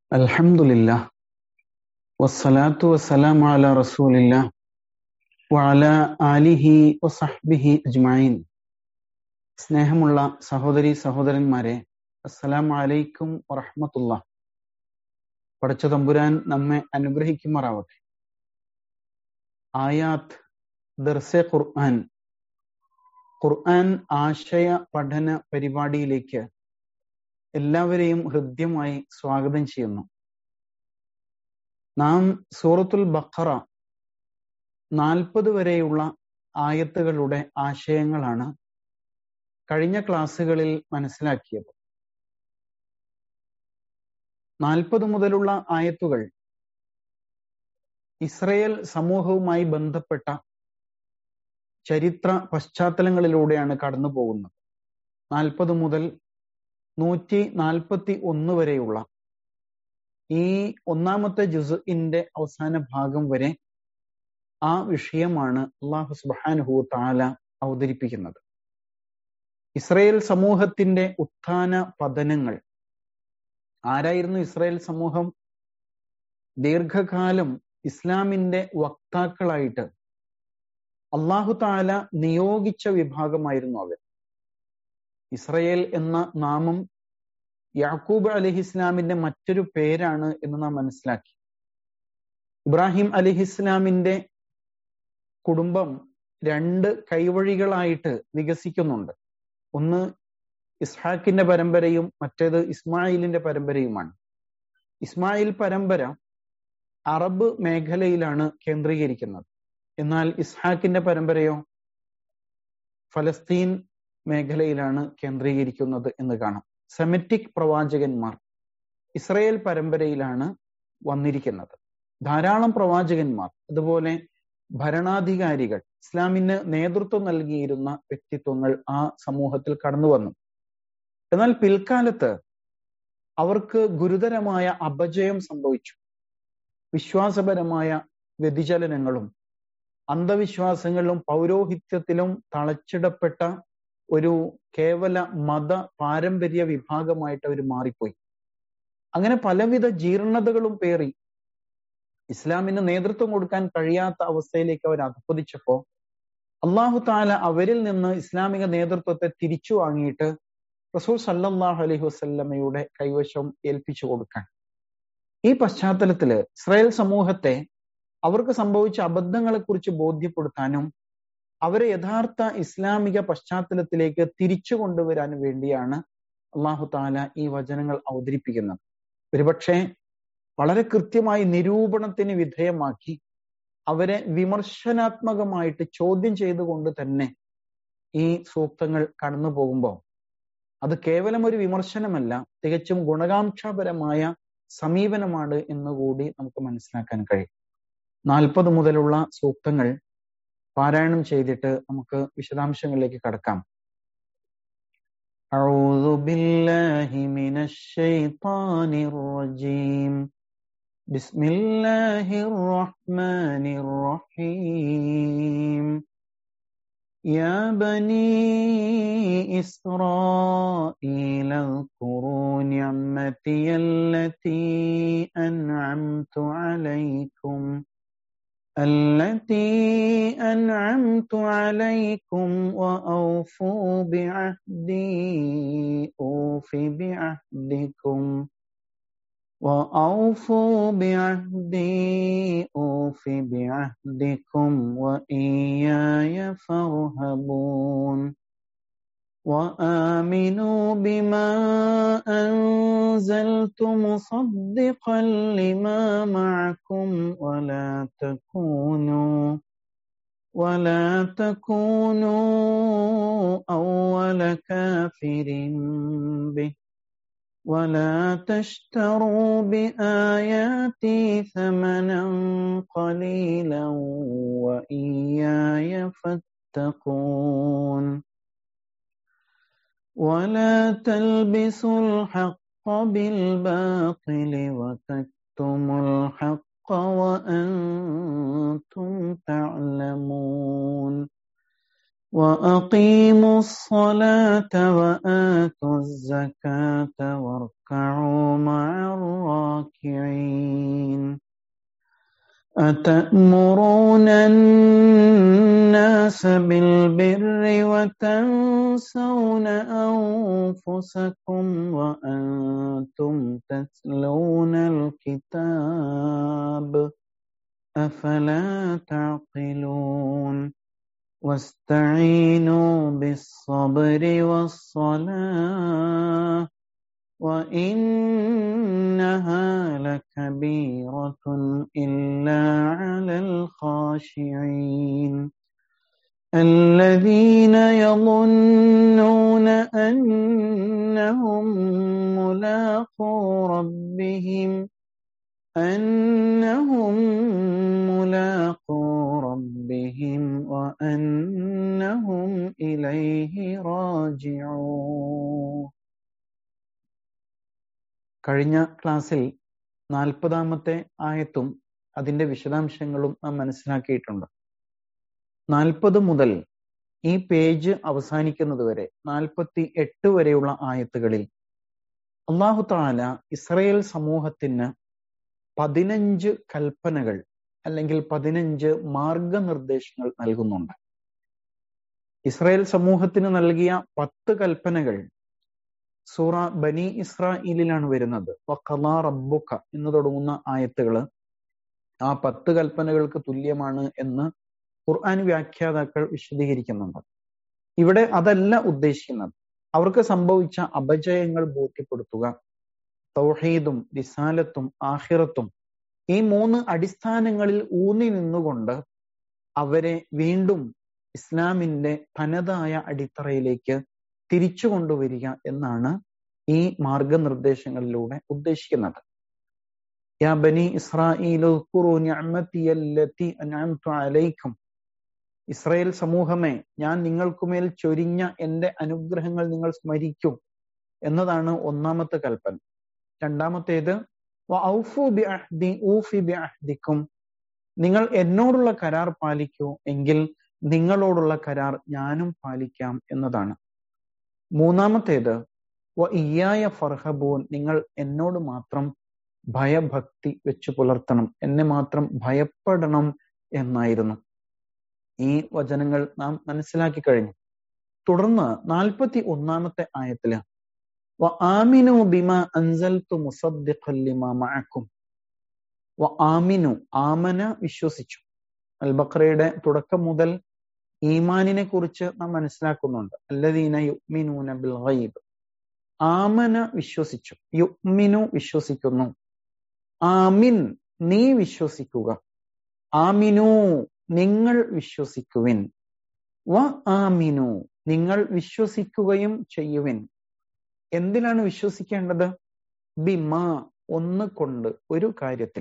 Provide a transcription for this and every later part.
الحمد لله والصلاة والسلام على رسول الله وعلى آله وصحبه أجمعين സ്നേഹമുള്ള സഹോദരി സഹോദരന്മാരെ അസ്സലാമു അലൈക്കും വറഹ്മത്തുള്ള പടച്ച തമ്പുരാൻ നമ്മെ അനുഗ്രഹിക്കുമാറാവട്ടെ ആയാത്ത് ദർസെ ഖുർആൻ ഖുർആൻ ആശയ പഠന പരിപാടിയിലേക്ക് എല്ലാവരെയും ഹൃദ്യമായി സ്വാഗതം ചെയ്യുന്നു നാം സൂറത്തുൽ ബഖറ നാൽപ്പത് വരെയുള്ള ആയത്തുകളുടെ ആശയങ്ങളാണ് കഴിഞ്ഞ ക്ലാസ്സുകളിൽ മനസ്സിലാക്കിയത് നാൽപ്പത് മുതലുള്ള ആയത്തുകൾ ഇസ്രയേൽ സമൂഹവുമായി ബന്ധപ്പെട്ട ചരിത്ര പശ്ചാത്തലങ്ങളിലൂടെയാണ് കടന്നു പോകുന്നത് നാൽപ്പത് മുതൽ നൂറ്റി നാൽപ്പത്തി ഒന്ന് വരെയുള്ള ഈ ഒന്നാമത്തെ ജുസുഇന്റെ അവസാന ഭാഗം വരെ ആ വിഷയമാണ് അള്ളാഹു സുബാനുഹു താല അവതരിപ്പിക്കുന്നത് ഇസ്രയേൽ സമൂഹത്തിന്റെ ഉത്ഥാന പതനങ്ങൾ ആരായിരുന്നു ഇസ്രയേൽ സമൂഹം ദീർഘകാലം ഇസ്ലാമിന്റെ വക്താക്കളായിട്ട് അള്ളാഹു താല നിയോഗിച്ച വിഭാഗമായിരുന്നു അവർ ഇസ്രയേൽ എന്ന നാമം യാക്കൂബ് അലഹി ഇസ്ലാമിന്റെ മറ്റൊരു പേരാണ് എന്ന് നാം മനസ്സിലാക്കി ഇബ്രാഹിം അലഹി ഇസ്ലാമിന്റെ കുടുംബം രണ്ട് കൈവഴികളായിട്ട് വികസിക്കുന്നുണ്ട് ഒന്ന് ഇസ്ഹാക്കിന്റെ പരമ്പരയും മറ്റേത് ഇസ്മായിലിന്റെ പരമ്പരയുമാണ് ഇസ്മായിൽ പരമ്പര അറബ് മേഖലയിലാണ് കേന്ദ്രീകരിക്കുന്നത് എന്നാൽ ഇസ്ഹാക്കിന്റെ പരമ്പരയോ ഫലസ്തീൻ മേഖലയിലാണ് കേന്ദ്രീകരിക്കുന്നത് എന്ന് കാണാം സെമറ്റിക് പ്രവാചകന്മാർ ഇസ്രയേൽ പരമ്പരയിലാണ് വന്നിരിക്കുന്നത് ധാരാളം പ്രവാചകന്മാർ അതുപോലെ ഭരണാധികാരികൾ ഇസ്ലാമിന് നേതൃത്വം നൽകിയിരുന്ന വ്യക്തിത്വങ്ങൾ ആ സമൂഹത്തിൽ കടന്നു വന്നു എന്നാൽ പിൽക്കാലത്ത് അവർക്ക് ഗുരുതരമായ അപജയം സംഭവിച്ചു വിശ്വാസപരമായ വ്യതിചലനങ്ങളും അന്ധവിശ്വാസങ്ങളിലും പൗരോഹിത്യത്തിലും തളച്ചിടപ്പെട്ട ഒരു കേവല മത പാരമ്പര്യ വിഭാഗമായിട്ട് അവർ മാറിപ്പോയി അങ്ങനെ പലവിധ ജീർണതകളും പേറി ഇസ്ലാമിന് നേതൃത്വം കൊടുക്കാൻ കഴിയാത്ത അവസ്ഥയിലേക്ക് അവർ അധപ്പതിച്ചപ്പോ അള്ളാഹു താല അവരിൽ നിന്ന് ഇസ്ലാമിക നേതൃത്വത്തെ തിരിച്ചു വാങ്ങിയിട്ട് റസൂൽ സല്ലാഹു അലൈഹി വസ്ല്ലമയുടെ കൈവശം ഏൽപ്പിച്ചു കൊടുക്കാൻ ഈ പശ്ചാത്തലത്തില് ഇസ്രായേൽ സമൂഹത്തെ അവർക്ക് സംഭവിച്ച അബദ്ധങ്ങളെ കുറിച്ച് ബോധ്യപ്പെടുത്താനും അവരെ യഥാർത്ഥ ഇസ്ലാമിക പശ്ചാത്തലത്തിലേക്ക് തിരിച്ചു കൊണ്ടുവരാൻ വേണ്ടിയാണ് അള്ളാഹു താല ഈ വചനങ്ങൾ അവതരിപ്പിക്കുന്നത് ഒരുപക്ഷെ വളരെ കൃത്യമായി നിരൂപണത്തിന് വിധേയമാക്കി അവരെ വിമർശനാത്മകമായിട്ട് ചോദ്യം ചെയ്തുകൊണ്ട് തന്നെ ഈ സൂക്തങ്ങൾ കടന്നു പോകുമ്പോൾ അത് കേവലം ഒരു വിമർശനമല്ല തികച്ചും ഗുണകാംക്ഷാപരമായ സമീപനമാണ് എന്നുകൂടി നമുക്ക് മനസ്സിലാക്കാൻ കഴിയും നാൽപ്പത് മുതലുള്ള സൂക്തങ്ങൾ പാരായണം ചെയ്തിട്ട് നമുക്ക് വിശദാംശങ്ങളിലേക്ക് കടക്കാം أعوذ بالله من الشيطان الرجيم بسم الله الرحمن الرحيم يا بني إسرائيل اذكروا نعمتي التي أنعمت عليكم التي أنعمت عليكم وأوفوا بعهدي أوف بعهدكم وأوفوا بعهدي أوف بعهدكم وإياي فارهبون وآمنوا بما أنزلت مصدقا لما معكم ولا تكونوا ولا تكونوا أول كافر به ولا تشتروا بآياتي ثمنا قليلا وإياي فاتقون ولا تلبسوا الحق بالباطل وتكتموا الحق وأنتم تعلمون وأقيموا الصلاة وآتوا الزكاة واركعوا مع الراكعين أتأمرون الناس بالبر وتنسون أنفسكم وأنتم تتلون الكتاب أفلا تعقلون واستعينوا بالصبر والصلاة وإنها لكبيرة إلا على الخاشعين الذين يظنون أنهم ملاقو ربهم أنهم ملاقو ربهم وأنهم إليه راجعون കഴിഞ്ഞ ക്ലാസ്സിൽ നാൽപ്പതാമത്തെ ആയത്തും അതിന്റെ വിശദാംശങ്ങളും നാം മനസ്സിലാക്കിയിട്ടുണ്ട് നാൽപ്പത് മുതൽ ഈ പേജ് അവസാനിക്കുന്നത് വരെ നാൽപ്പത്തി എട്ട് വരെയുള്ള ആയത്തുകളിൽ അള്ളാഹു താല ഇസ്രയേൽ സമൂഹത്തിന് പതിനഞ്ച് കൽപ്പനകൾ അല്ലെങ്കിൽ പതിനഞ്ച് മാർഗനിർദ്ദേശങ്ങൾ നൽകുന്നുണ്ട് ഇസ്രായേൽ സമൂഹത്തിന് നൽകിയ പത്ത് കൽപ്പനകൾ സൂറ ബനി ഇസ്രായേലിലാണ് വരുന്നത് വഖലാ റബ്ബുക എന്ന് തുടങ്ങുന്ന ആയത്തുകള് ആ പത്ത് കൽപ്പനകൾക്ക് തുല്യമാണ് എന്ന് ഖുർആൻ വ്യാഖ്യാതാക്കൾ വിശദീകരിക്കുന്നുണ്ട് ഇവിടെ അതല്ല ഉദ്ദേശിക്കുന്നത് അവർക്ക് സംഭവിച്ച അപജയങ്ങൾ ബോധ്യപ്പെടുത്തുക തൗഹീദും റിസാലത്തും ആഹിറത്തും ഈ മൂന്ന് അടിസ്ഥാനങ്ങളിൽ ഊന്നി നിന്നുകൊണ്ട് അവരെ വീണ്ടും ഇസ്ലാമിന്റെ തനതായ അടിത്തറയിലേക്ക് തിരിച്ചു കൊണ്ടുവരിക എന്നാണ് ഈ മാർഗനിർദ്ദേശങ്ങളിലൂടെ ഉദ്ദേശിക്കുന്നത് യാ ബനി അലൈക്കും ഇസ്രായേൽ സമൂഹമേ ഞാൻ നിങ്ങൾക്കുമേൽ ചൊരിഞ്ഞ എന്റെ അനുഗ്രഹങ്ങൾ നിങ്ങൾ സ്മരിക്കും എന്നതാണ് ഒന്നാമത്തെ കൽപ്പന രണ്ടാമത്തേത് നിങ്ങൾ എന്നോടുള്ള കരാർ പാലിക്കൂ എങ്കിൽ നിങ്ങളോടുള്ള കരാർ ഞാനും പാലിക്കാം എന്നതാണ് മൂന്നാമത്തേത് വ ഇയായ ഫർഹബൂൻ നിങ്ങൾ എന്നോട് മാത്രം ഭയഭക്തി വെച്ചു പുലർത്തണം എന്നെ മാത്രം ഭയപ്പെടണം എന്നായിരുന്നു ഈ വചനങ്ങൾ നാം മനസ്സിലാക്കി കഴിഞ്ഞു തുടർന്ന് നാൽപ്പത്തി ഒന്നാമത്തെ ആയത്തില് വ ആമിനു ബിമ അൻസൽത്തു മുസദ്ദിഖൻ ലിമാ മഅക്കും വ ആമിനു ആമന വിശ്വസിച്ചു അൽ ബഖറയുടെ തുടക്കം മുതൽ ഈമാനിനെ കുറിച്ച് നാം മനസ്സിലാക്കുന്നുണ്ട് അല്ലദീന യുഗ്മിനൂന ബിൽ ഗൈബ് ആമന വിശ്വസിച്ചു യുഗ്മിനു വിശ്വസിക്കുന്നു ആമിൻ നീ വിശ്വസിക്കുക ആമിനു നിങ്ങൾ വിശ്വസിക്കുവിൻ വ ആമിനു നിങ്ങൾ വിശ്വസിക്കുകയും ചെയ്യുവിൻ എന്തിനാണ് വിശ്വസിക്കേണ്ടത് ബിമ ഒന്ന് കൊണ്ട് ഒരു കാര്യത്തിൽ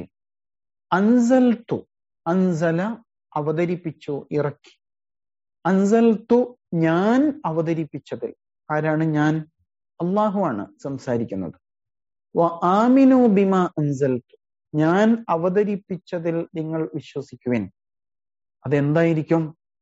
അൻസൽത്തു അൻസല അവതരിപ്പിച്ചു ഇറക്കി അൻസൽത്തു ഞാൻ അവതരിപ്പിച്ചതിൽ ആരാണ് ഞാൻ അള്ളാഹുവാണ് സംസാരിക്കുന്നത് ആമിനു ബിമ അൻസൽത്തു ഞാൻ അവതരിപ്പിച്ചതിൽ നിങ്ങൾ വിശ്വസിക്കുവിൻ അതെന്തായിരിക്കും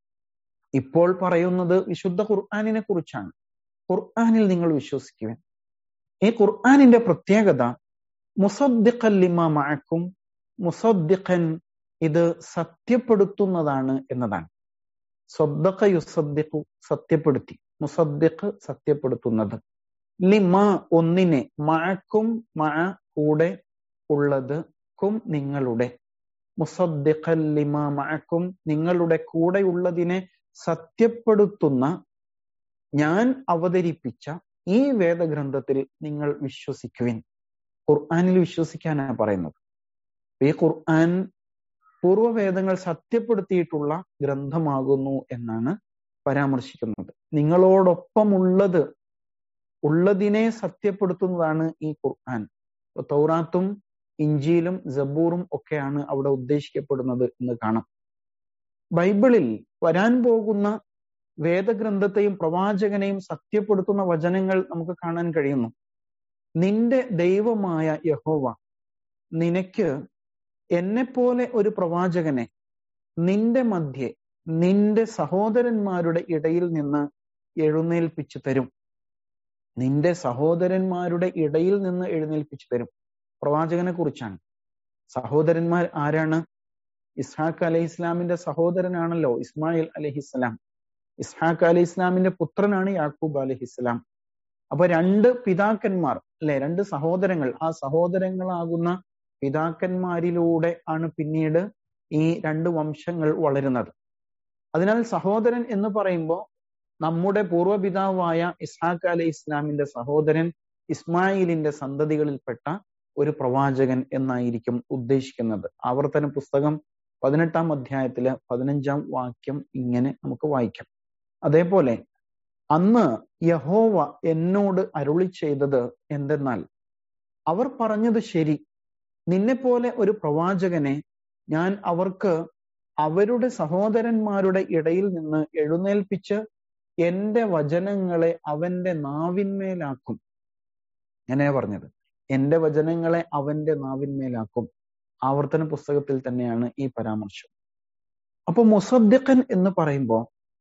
ഇപ്പോൾ പറയുന്നത് വിശുദ്ധ ഖുർആാനിനെ കുറിച്ചാണ് ഖുർആാനിൽ നിങ്ങൾ വിശ്വസിക്കുവിൻ ഈ ഖുർആാനിന്റെ പ്രത്യേകത മുസദ്ദിഖൻ ലിമ മഅക്കും മുസദ്ദിഖൻ ഇത് സത്യപ്പെടുത്തുന്നതാണ് എന്നതാണ് സ്വദ്ദഖ യുസദ്ദിഖു സത്യപ്പെടുത്തി മുസദ്ദിഖ് സത്യപ്പെടുത്തുന്നത് ലിമ ഒന്നിനെ മഴക്കും മഴ കൂടെ ഉള്ളത് ക്കും നിങ്ങളുടെ മുസദ്ദിഖൻ ലിമ മഴക്കും നിങ്ങളുടെ കൂടെയുള്ളതിനെ സത്യപ്പെടുത്തുന്ന ഞാൻ അവതരിപ്പിച്ച ഈ വേദഗ്രന്ഥത്തിൽ നിങ്ങൾ വിശ്വസിക്കുവിൻ ഖുർആാനിൽ വിശ്വസിക്കാനാണ് പറയുന്നത് ഈ ഖുർആൻ പൂർവ്വവേദങ്ങൾ സത്യപ്പെടുത്തിയിട്ടുള്ള ഗ്രന്ഥമാകുന്നു എന്നാണ് പരാമർശിക്കുന്നത് നിങ്ങളോടൊപ്പമുള്ളത് ഉള്ളതിനെ സത്യപ്പെടുത്തുന്നതാണ് ഈ ഖുർആൻ തൗറാത്തും ഇഞ്ചിയിലും ജബൂറും ഒക്കെയാണ് അവിടെ ഉദ്ദേശിക്കപ്പെടുന്നത് എന്ന് കാണാം ബൈബിളിൽ വരാൻ പോകുന്ന വേദഗ്രന്ഥത്തെയും പ്രവാചകനെയും സത്യപ്പെടുത്തുന്ന വചനങ്ങൾ നമുക്ക് കാണാൻ കഴിയുന്നു നിന്റെ ദൈവമായ യഹോവ നിനക്ക് എന്നെപ്പോലെ ഒരു പ്രവാചകനെ നിന്റെ മധ്യേ നിന്റെ സഹോദരന്മാരുടെ ഇടയിൽ നിന്ന് എഴുന്നേൽപ്പിച്ചു തരും നിന്റെ സഹോദരന്മാരുടെ ഇടയിൽ നിന്ന് എഴുന്നേൽപ്പിച്ചു തരും പ്രവാചകനെ കുറിച്ചാണ് സഹോദരന്മാർ ആരാണ് ഇസ്ഹാഖ് അലൈഹി ഇസ്ലാമിന്റെ സഹോദരനാണല്ലോ ഇസ്മായിൽ അലഹിസ്ലാം ഇസ്ഹാഖ് അലി ഇസ്ലാമിന്റെ പുത്രനാണ് യാക്കൂബ് അലഹിസ്ലാം അപ്പൊ രണ്ട് പിതാക്കന്മാർ അല്ലെ രണ്ട് സഹോദരങ്ങൾ ആ സഹോദരങ്ങളാകുന്ന പിതാക്കന്മാരിലൂടെ ആണ് പിന്നീട് ഈ രണ്ട് വംശങ്ങൾ വളരുന്നത് അതിനാൽ സഹോദരൻ എന്ന് പറയുമ്പോൾ നമ്മുടെ പൂർവ്വപിതാവായ ഇസ്ഹാഖ് അലി ഇസ്ലാമിന്റെ സഹോദരൻ ഇസ്മായിലിന്റെ സന്തതികളിൽപ്പെട്ട ഒരു പ്രവാചകൻ എന്നായിരിക്കും ഉദ്ദേശിക്കുന്നത് ആവർത്തന പുസ്തകം പതിനെട്ടാം അധ്യായത്തിലെ പതിനഞ്ചാം വാക്യം ഇങ്ങനെ നമുക്ക് വായിക്കാം അതേപോലെ അന്ന് യഹോവ എന്നോട് അരുളി ചെയ്തത് എന്തെന്നാൽ അവർ പറഞ്ഞത് ശരി നിന്നെപ്പോലെ ഒരു പ്രവാചകനെ ഞാൻ അവർക്ക് അവരുടെ സഹോദരന്മാരുടെ ഇടയിൽ നിന്ന് എഴുന്നേൽപ്പിച്ച് എന്റെ വചനങ്ങളെ അവന്റെ നാവിന്മേലാക്കും എങ്ങനെയാ പറഞ്ഞത് എന്റെ വചനങ്ങളെ അവന്റെ നാവിന്മേലാക്കും ആവർത്തന പുസ്തകത്തിൽ തന്നെയാണ് ഈ പരാമർശം അപ്പൊ മുസദ്ദിഖൻ എന്ന് പറയുമ്പോൾ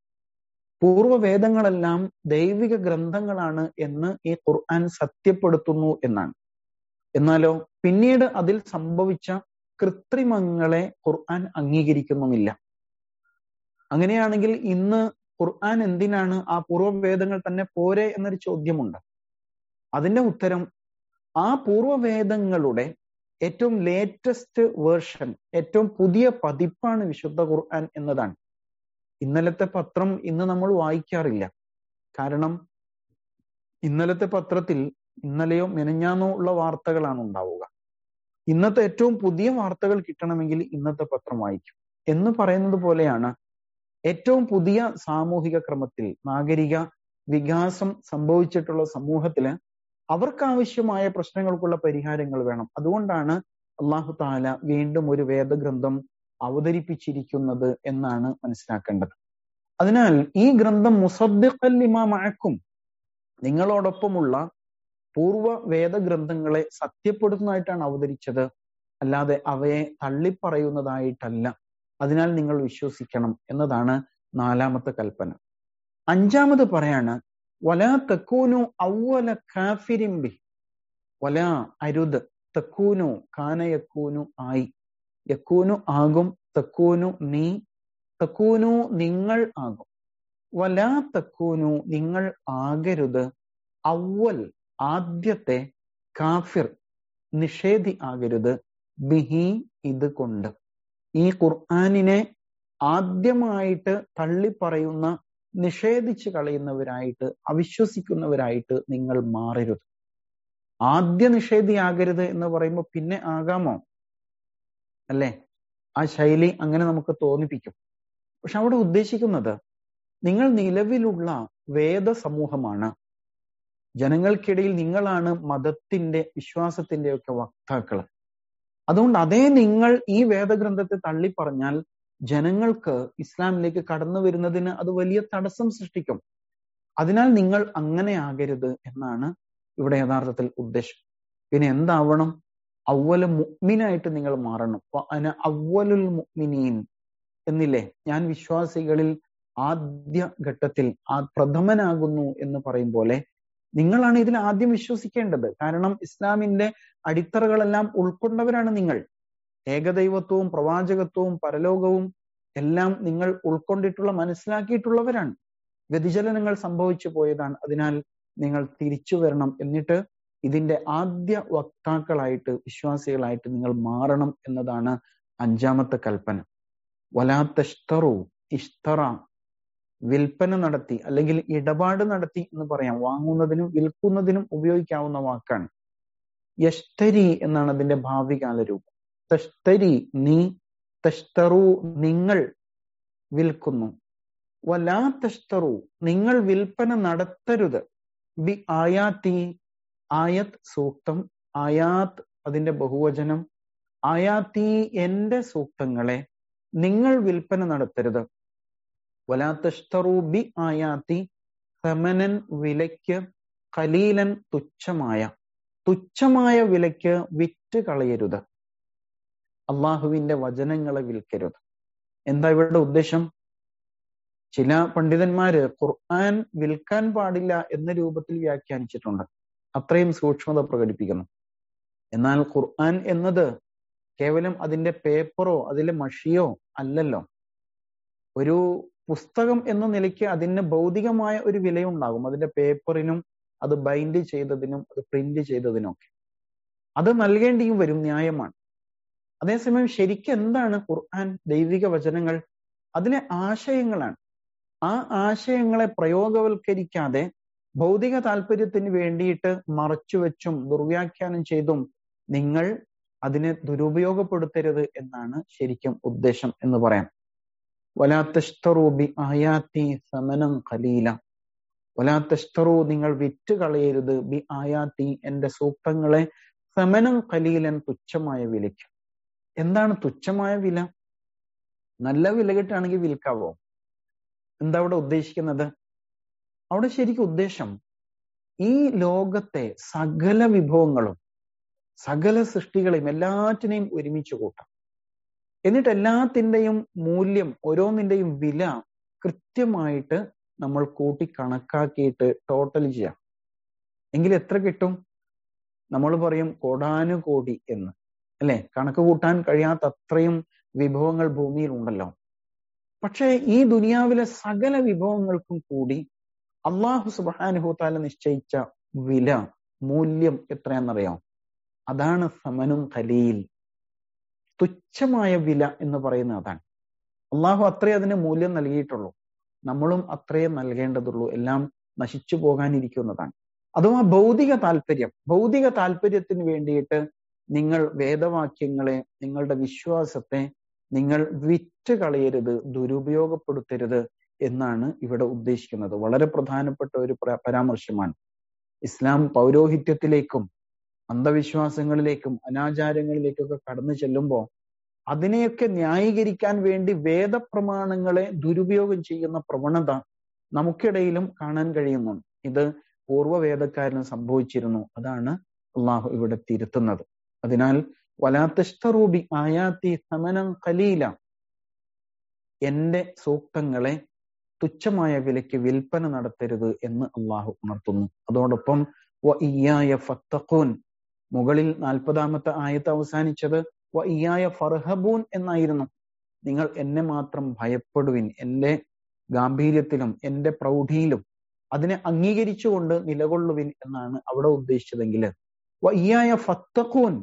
പൂർവ്വവേദങ്ങളെല്ലാം ദൈവിക ഗ്രന്ഥങ്ങളാണ് എന്ന് ഈ ഖുർആൻ സത്യപ്പെടുത്തുന്നു എന്നാണ് എന്നാലോ പിന്നീട് അതിൽ സംഭവിച്ച കൃത്രിമങ്ങളെ ഖുർആൻ അംഗീകരിക്കുന്നുമില്ല അങ്ങനെയാണെങ്കിൽ ഇന്ന് ഖുർആൻ എന്തിനാണ് ആ പൂർവ്വവേദങ്ങൾ തന്നെ പോരെ എന്നൊരു ചോദ്യമുണ്ട് അതിന്റെ ഉത്തരം ആ പൂർവ്വവേദങ്ങളുടെ ഏറ്റവും ലേറ്റസ്റ്റ് വേർഷൻ ഏറ്റവും പുതിയ പതിപ്പാണ് വിശുദ്ധ ഖുർആൻ എന്നതാണ് ഇന്നലത്തെ പത്രം ഇന്ന് നമ്മൾ വായിക്കാറില്ല കാരണം ഇന്നലത്തെ പത്രത്തിൽ ഇന്നലെയോ മെനഞ്ഞാന്നോ ഉള്ള വാർത്തകളാണ് ഉണ്ടാവുക ഇന്നത്തെ ഏറ്റവും പുതിയ വാർത്തകൾ കിട്ടണമെങ്കിൽ ഇന്നത്തെ പത്രം വായിക്കും എന്ന് പറയുന്നത് പോലെയാണ് ഏറ്റവും പുതിയ സാമൂഹിക ക്രമത്തിൽ നാഗരിക വികാസം സംഭവിച്ചിട്ടുള്ള സമൂഹത്തില് അവർക്കാവശ്യമായ പ്രശ്നങ്ങൾക്കുള്ള പരിഹാരങ്ങൾ വേണം അതുകൊണ്ടാണ് അള്ളാഹു താല വീണ്ടും ഒരു വേദഗ്രന്ഥം അവതരിപ്പിച്ചിരിക്കുന്നത് എന്നാണ് മനസ്സിലാക്കേണ്ടത് അതിനാൽ ഈ ഗ്രന്ഥം മുസദ്ദിഖല്ലിമാ മഴക്കും നിങ്ങളോടൊപ്പമുള്ള പൂർവ്വ വേദഗ്രന്ഥങ്ങളെ സത്യപ്പെടുത്തുന്നതായിട്ടാണ് അവതരിച്ചത് അല്ലാതെ അവയെ തള്ളിപ്പറയുന്നതായിട്ടല്ല അതിനാൽ നിങ്ങൾ വിശ്വസിക്കണം എന്നതാണ് നാലാമത്തെ കൽപ്പന അഞ്ചാമത് പറയാണ് വല തെക്കൂനു ഔവല കാഫിരിമ്പി വല അരുത് തെക്കൂനു കാന യക്കൂനു ആയി യക്കൂനു ആകും തെക്കൂനു നീ തെക്കൂനു നിങ്ങൾ ആകും വല തെക്കൂനു നിങ്ങൾ ആകരുത് അവൽ ആദ്യത്തെ കാഫിർ നിഷേധി ആകരുത് ബിഹി ഇത് കൊണ്ട് ഈ ഖുർആാനിനെ ആദ്യമായിട്ട് തള്ളിപ്പറയുന്ന നിഷേധിച്ചു കളയുന്നവരായിട്ട് അവിശ്വസിക്കുന്നവരായിട്ട് നിങ്ങൾ മാറരുത് ആദ്യ നിഷേധിയാകരുത് എന്ന് പറയുമ്പോൾ പിന്നെ ആകാമോ അല്ലേ ആ ശൈലി അങ്ങനെ നമുക്ക് തോന്നിപ്പിക്കും പക്ഷെ അവിടെ ഉദ്ദേശിക്കുന്നത് നിങ്ങൾ നിലവിലുള്ള വേദ സമൂഹമാണ് ജനങ്ങൾക്കിടയിൽ നിങ്ങളാണ് മതത്തിന്റെ വിശ്വാസത്തിന്റെ ഒക്കെ വക്താക്കൾ അതുകൊണ്ട് അതേ നിങ്ങൾ ഈ വേദഗ്രന്ഥത്തെ തള്ളിപ്പറഞ്ഞാൽ ജനങ്ങൾക്ക് ഇസ്ലാമിലേക്ക് കടന്നു വരുന്നതിന് അത് വലിയ തടസ്സം സൃഷ്ടിക്കും അതിനാൽ നിങ്ങൾ അങ്ങനെ ആകരുത് എന്നാണ് ഇവിടെ യഥാർത്ഥത്തിൽ ഉദ്ദേശം പിന്നെ എന്താവണം അവല മുഗ്മിനായിട്ട് നിങ്ങൾ മാറണം അന അവലുൽ മുഗ്മിനീൻ എന്നില്ലേ ഞാൻ വിശ്വാസികളിൽ ആദ്യ ഘട്ടത്തിൽ ആ പ്രഥമനാകുന്നു എന്ന് പറയും പോലെ നിങ്ങളാണ് ഇതിൽ ആദ്യം വിശ്വസിക്കേണ്ടത് കാരണം ഇസ്ലാമിന്റെ അടിത്തറകളെല്ലാം ഉൾക്കൊണ്ടവരാണ് നിങ്ങൾ ഏകദൈവത്വവും പ്രവാചകത്വവും പരലോകവും എല്ലാം നിങ്ങൾ ഉൾക്കൊണ്ടിട്ടുള്ള മനസ്സിലാക്കിയിട്ടുള്ളവരാണ് വ്യതിചലനങ്ങൾ സംഭവിച്ചു പോയതാണ് അതിനാൽ നിങ്ങൾ തിരിച്ചു വരണം എന്നിട്ട് ഇതിന്റെ ആദ്യ വക്താക്കളായിട്ട് വിശ്വാസികളായിട്ട് നിങ്ങൾ മാറണം എന്നതാണ് അഞ്ചാമത്തെ കൽപ്പന വലാത്തഷ്തറു ഇഷ്തറ വിൽപ്പന നടത്തി അല്ലെങ്കിൽ ഇടപാട് നടത്തി എന്ന് പറയാം വാങ്ങുന്നതിനും വിൽക്കുന്നതിനും ഉപയോഗിക്കാവുന്ന വാക്കാണ് യഷ്തരി എന്നാണ് അതിന്റെ ഭാവികാല രൂപം തഷ്തരി നീ തഷ്തറു നിങ്ങൾ വിൽക്കുന്നു വലാ തഷ്തറു നിങ്ങൾ വിൽപ്പന നടത്തരുത് ബി ആയാത്തി ആയത് സൂക്തം ആയാത്ത് അതിന്റെ ബഹുവചനം ആയാത്തി എന്റെ സൂക്തങ്ങളെ നിങ്ങൾ വിൽപ്പന നടത്തരുത് വലാത്തഷ്തറു ബി ആയാത്തി സമനൻ വിലയ്ക്ക് കലീലൻ തുച്ഛമായ തുച്ഛമായ വിലയ്ക്ക് വിറ്റ് കളയരുത് അള്ളാഹുവിന്റെ വചനങ്ങളെ വിൽക്കരുത് എന്താ ഇവരുടെ ഉദ്ദേശം ചില പണ്ഡിതന്മാര് ഖുർആൻ വിൽക്കാൻ പാടില്ല എന്ന രൂപത്തിൽ വ്യാഖ്യാനിച്ചിട്ടുണ്ട് അത്രയും സൂക്ഷ്മത പ്രകടിപ്പിക്കുന്നു എന്നാൽ ഖുർആൻ എന്നത് കേവലം അതിന്റെ പേപ്പറോ അതിലെ മഷിയോ അല്ലല്ലോ ഒരു പുസ്തകം എന്ന നിലയ്ക്ക് അതിന് ഭൗതികമായ ഒരു വിലയുണ്ടാകും അതിന്റെ പേപ്പറിനും അത് ബൈൻഡ് ചെയ്തതിനും അത് പ്രിന്റ് ചെയ്തതിനും ഒക്കെ അത് നൽകേണ്ടിയും വരും ന്യായമാണ് അതേസമയം ശരിക്കും എന്താണ് ഖുർആൻ ദൈവിക വചനങ്ങൾ അതിലെ ആശയങ്ങളാണ് ആ ആശയങ്ങളെ പ്രയോഗവൽക്കരിക്കാതെ ഭൗതിക താല്പര്യത്തിന് വേണ്ടിയിട്ട് മറച്ചുവെച്ചും ദുർവ്യാഖ്യാനം ചെയ്തും നിങ്ങൾ അതിനെ ദുരുപയോഗപ്പെടുത്തരുത് എന്നാണ് ശരിക്കും ഉദ്ദേശം എന്ന് പറയാം വലാത്തഷ്തറു ബി ആയാത്തി സമനം ഖലീല വലാത്തഷ്തറു നിങ്ങൾ വിറ്റ് കളയരുത് ബി ആയാത്തി എന്റെ സൂക്തങ്ങളെ സമനം കലീലൻ തുച്ഛമായ വിലയ്ക്ക് എന്താണ് തുച്ഛമായ വില നല്ല വില കിട്ടുകയാണെങ്കിൽ വിൽക്കാവോ എന്താ അവിടെ ഉദ്ദേശിക്കുന്നത് അവിടെ ശരിക്കും ഉദ്ദേശം ഈ ലോകത്തെ സകല വിഭവങ്ങളും സകല സൃഷ്ടികളെയും എല്ലാറ്റിനെയും ഒരുമിച്ച് കൂട്ടാം എന്നിട്ട് എല്ലാത്തിൻ്റെയും മൂല്യം ഓരോന്നിൻ്റെയും വില കൃത്യമായിട്ട് നമ്മൾ കൂട്ടി കണക്കാക്കിയിട്ട് ടോട്ടൽ ചെയ്യാം എങ്കിൽ എത്ര കിട്ടും നമ്മൾ പറയും കോടാനുകോടി എന്ന് അല്ലെ കണക്ക് കൂട്ടാൻ കഴിയാത്ത അത്രയും വിഭവങ്ങൾ ഭൂമിയിൽ ഉണ്ടല്ലോ പക്ഷേ ഈ ദുനിയാവിലെ സകല വിഭവങ്ങൾക്കും കൂടി അള്ളാഹു സുബാനുഹൂത്താല നിശ്ചയിച്ച വില മൂല്യം എത്രയാണെന്നറിയാം അതാണ് സമനും ഖലീൽ തുച്ഛമായ വില എന്ന് പറയുന്നത് അതാണ് അള്ളാഹു അത്രേ അതിന് മൂല്യം നൽകിയിട്ടുള്ളൂ നമ്മളും അത്രയേ നൽകേണ്ടതുള്ളൂ എല്ലാം നശിച്ചു പോകാനിരിക്കുന്നതാണ് അഥവാ ഭൗതിക താല്പര്യം ഭൗതിക താല്പര്യത്തിന് വേണ്ടിയിട്ട് നിങ്ങൾ വേദവാക്യങ്ങളെ നിങ്ങളുടെ വിശ്വാസത്തെ നിങ്ങൾ വിറ്റ് കളയരുത് ദുരുപയോഗപ്പെടുത്തരുത് എന്നാണ് ഇവിടെ ഉദ്ദേശിക്കുന്നത് വളരെ പ്രധാനപ്പെട്ട ഒരു പരാമർശമാണ് ഇസ്ലാം പൗരോഹിത്യത്തിലേക്കും അന്ധവിശ്വാസങ്ങളിലേക്കും അനാചാരങ്ങളിലേക്കൊക്കെ കടന്നു ചെല്ലുമ്പോൾ അതിനെയൊക്കെ ന്യായീകരിക്കാൻ വേണ്ടി വേദപ്രമാണങ്ങളെ ദുരുപയോഗം ചെയ്യുന്ന പ്രവണത നമുക്കിടയിലും കാണാൻ കഴിയുന്നുണ്ട് ഇത് പൂർവ്വവേദക്കാരന് സംഭവിച്ചിരുന്നു അതാണ് അള്ളാഹു ഇവിടെ തിരുത്തുന്നത് അതിനാൽ വലാത്തഷ്ടറൂബി ആയാത്തി സമനം കലീല എന്റെ സൂക്തങ്ങളെ തുച്ഛമായ വിലയ്ക്ക് വിൽപ്പന നടത്തരുത് എന്ന് അള്ളാഹു ഉണർത്തുന്നു അതോടൊപ്പം വ ഇയായ ഫത്തഖൂൻ മുകളിൽ നാൽപ്പതാമത്തെ ആയത്ത് അവസാനിച്ചത് വ ഇയായ ഫർഹബൂൻ എന്നായിരുന്നു നിങ്ങൾ എന്നെ മാത്രം ഭയപ്പെടുവിൻ എന്റെ ഗാംഭീര്യത്തിലും എന്റെ പ്രൗഢിയിലും അതിനെ അംഗീകരിച്ചുകൊണ്ട് നിലകൊള്ളുവിൻ എന്നാണ് അവിടെ ഉദ്ദേശിച്ചതെങ്കിൽ വ ഇയായ ഫത്തഖൂൻ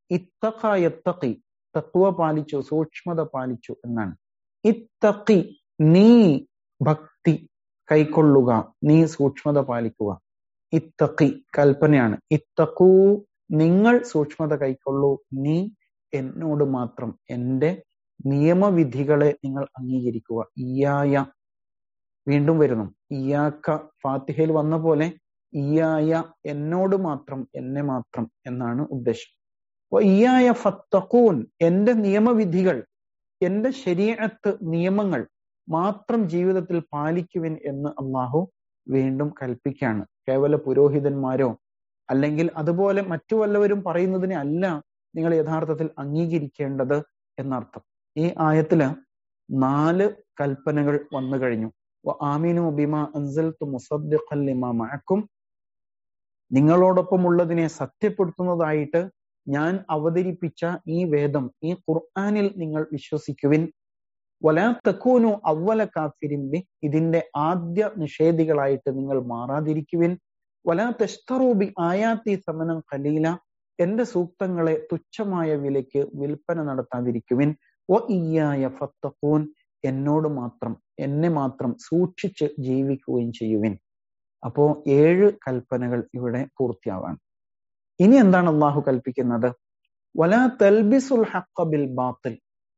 ഇത്തഖി തത്വ പാലിച്ചു സൂക്ഷ്മത പാലിച്ചു എന്നാണ് ഇത്തഖി നീ ഭക്തി കൈക്കൊള്ളുക നീ സൂക്ഷ്മത പാലിക്കുക ഇത്തഖി കൽപ്പനയാണ് ഇത്തഖൂ നിങ്ങൾ സൂക്ഷ്മത കൈക്കൊള്ളൂ നീ എന്നോട് മാത്രം എൻ്റെ നിയമവിധികളെ നിങ്ങൾ അംഗീകരിക്കുക ഇയായ വീണ്ടും വരുന്നു ഇയാക്ക ഫാത്തിഹയിൽ വന്ന പോലെ ഇയായ എന്നോട് മാത്രം എന്നെ മാത്രം എന്നാണ് ഉദ്ദേശം അപ്പൊ ഇയായ ഫത്തഖൂൻ എന്റെ നിയമവിധികൾ എന്റെ ശരീരത്ത് നിയമങ്ങൾ മാത്രം ജീവിതത്തിൽ പാലിക്കുവിൻ എന്ന് അള്ളാഹു വീണ്ടും കൽപ്പിക്കാണ് കേവല പുരോഹിതന്മാരോ അല്ലെങ്കിൽ അതുപോലെ മറ്റു വല്ലവരും പറയുന്നതിനെ അല്ല നിങ്ങൾ യഥാർത്ഥത്തിൽ അംഗീകരിക്കേണ്ടത് എന്നർത്ഥം ഈ ആയത്തില് നാല് കൽപ്പനകൾ വന്നു കഴിഞ്ഞു ആമീനു ബിമ അൻസൽത്തു മുസദ്ദിഖൻ ലിമാ മഅക്കും നിങ്ങളോടൊപ്പം ഉള്ളതിനെ സത്യപ്പെടുത്തുന്നതായിട്ട് ഞാൻ അവതരിപ്പിച്ച ഈ വേദം ഈ ഖുർആനിൽ നിങ്ങൾ വിശ്വസിക്കുവിൻ വലാ തക്കൂനു അവല കാഫിരിമ്പി ഇതിന്റെ ആദ്യ നിഷേധികളായിട്ട് നിങ്ങൾ മാറാതിരിക്കുവിൻ വലാ തെസ്തറൂബി ആയാത്തി സമനം ഖലീല എന്റെ സൂക്തങ്ങളെ തുച്ഛമായ വിലയ്ക്ക് വിൽപ്പന നടത്താതിരിക്കുവിൻ ഒ ഇയായ ഫത്തഖൂൻ എന്നോട് മാത്രം എന്നെ മാത്രം സൂക്ഷിച്ച് ജീവിക്കുകയും ചെയ്യുവിൻ അപ്പോ ഏഴ് കൽപ്പനകൾ ഇവിടെ പൂർത്തിയാവാണ് ഇനി എന്താണ് അള്ളാഹു കൽപ്പിക്കുന്നത് വലാ തൽബിസുൽ ഹഖ ബിൽ ബാത്തിൽ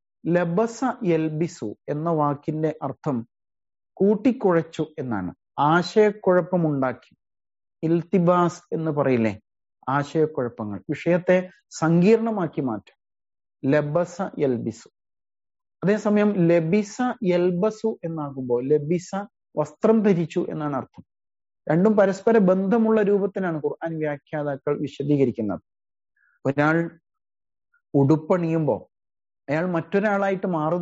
ലബസ യൽബിസു എന്ന വാക്കിന്റെ അർത്ഥം കൂട്ടിക്കുഴച്ചു എന്നാണ് ആശയക്കുഴപ്പമുണ്ടാക്കി ഇൽത്തിബാസ് എന്ന് പറയില്ലേ ആശയക്കുഴപ്പങ്ങൾ വിഷയത്തെ സങ്കീർണമാക്കി മാറ്റും ലബസ യൽബിസു അതേസമയം ലബിസ യൽബസു എന്നാകുമ്പോൾ ലബിസ വസ്ത്രം ധരിച്ചു എന്നാണ് അർത്ഥം രണ്ടും പരസ്പര ബന്ധമുള്ള രൂപത്തിനാണ് ഖുർആൻ വ്യാഖ്യാതാക്കൾ വിശദീകരിക്കുന്നത് ഒരാൾ ഉടുപ്പണിയുമ്പോൾ അയാൾ മറ്റൊരാളായിട്ട് മാറുന്നുണ്ട്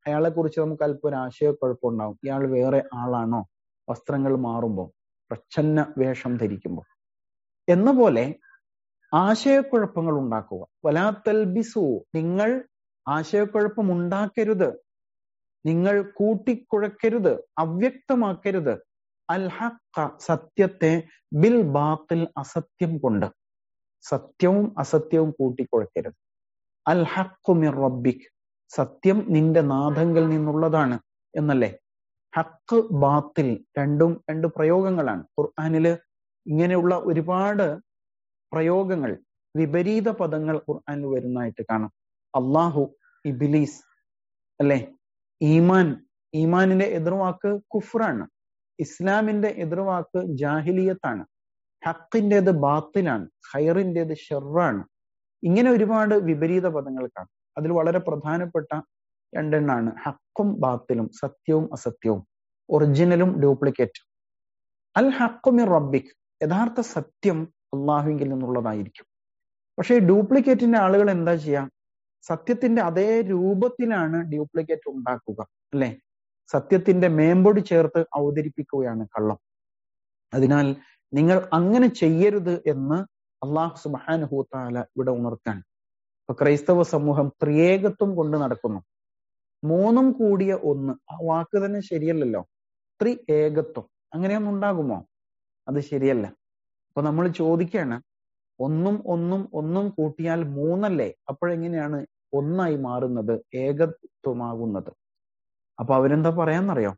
അയാളെ കുറിച്ച് നമുക്ക് അല്പം ഒരു ആശയക്കുഴപ്പമുണ്ടാവും ഇയാൾ വേറെ ആളാണോ വസ്ത്രങ്ങൾ മാറുമ്പോൾ പ്രച്ഛന്ന വേഷം ധരിക്കുമ്പോൾ എന്ന പോലെ ആശയക്കുഴപ്പങ്ങൾ ഉണ്ടാക്കുക വലാത്തൽബിസു നിങ്ങൾ ആശയക്കുഴപ്പം ഉണ്ടാക്കരുത് നിങ്ങൾ കൂട്ടിക്കുഴക്കരുത് അവ്യക്തമാക്കരുത് അൽ ഹക്ക സത്യത്തെ ബിൽ ബാത്തിൽ അസത്യം കൊണ്ട് സത്യവും അസത്യവും കൂട്ടിക്കുഴക്കരുത് അൽ ഹക്കു മിർ റബ്ബിക് സത്യം നിന്റെ നാഥങ്കിൽ നിന്നുള്ളതാണ് എന്നല്ലേ ഹക്ക് ബാത്തിൽ രണ്ടും രണ്ട് പ്രയോഗങ്ങളാണ് ഖുർആാനില് ഇങ്ങനെയുള്ള ഒരുപാട് പ്രയോഗങ്ങൾ വിപരീത പദങ്ങൾ ഖുർആാനിൽ വരുന്നതായിട്ട് കാണാം അള്ളാഹു ഇബിലീസ് അല്ലെ ഈമാൻ ഈമാനിന്റെ എതിർവാക്ക് കുഫ്റാണ് ഇസ്ലാമിന്റെ എതിർവാക്ക് ജാഹിലിയത്താണ് ഹക്കിൻ്റെത് ബാത്തിലാണ് ഹൈറിൻ്റെത് ഷെറാണ് ഇങ്ങനെ ഒരുപാട് വിപരീത പദങ്ങൾ കാണും അതിൽ വളരെ പ്രധാനപ്പെട്ട രണ്ടെണ്ണാണ് ഹക്കും ബാത്തിലും സത്യവും അസത്യവും ഒറിജിനലും ഡ്യൂപ്ലിക്കേറ്റും അൽ ഹക്കുമിർ റബ്ബിക് യഥാർത്ഥ സത്യം അള്ളാഹുവിങ്കിൽ നിന്നുള്ളതായിരിക്കും പക്ഷേ ഡ്യൂപ്ലിക്കേറ്റിന്റെ ആളുകൾ എന്താ ചെയ്യാ സത്യത്തിന്റെ അതേ രൂപത്തിലാണ് ഡ്യൂപ്ലിക്കേറ്റ് ഉണ്ടാക്കുക അല്ലെ സത്യത്തിന്റെ മേമ്പൊടി ചേർത്ത് അവതരിപ്പിക്കുകയാണ് കള്ളം അതിനാൽ നിങ്ങൾ അങ്ങനെ ചെയ്യരുത് എന്ന് അള്ളാഹു സുബാനുഹൂത്താല ഇവിടെ ഉണർത്താൻ ഇപ്പൊ ക്രൈസ്തവ സമൂഹം ത്രിയേകത്വം കൊണ്ട് നടക്കുന്നു മൂന്നും കൂടിയ ഒന്ന് ആ വാക്ക് തന്നെ ശരിയല്ലല്ലോ ത്രി ഏകത്വം അങ്ങനെയൊന്നും ഉണ്ടാകുമോ അത് ശരിയല്ല അപ്പൊ നമ്മൾ ചോദിക്കാണ് ഒന്നും ഒന്നും ഒന്നും കൂട്ടിയാൽ മൂന്നല്ലേ അപ്പോഴെങ്ങനെയാണ് ഒന്നായി മാറുന്നത് ഏകത്വമാകുന്നത് അപ്പൊ അവരെന്താ പറയാന്നറിയോ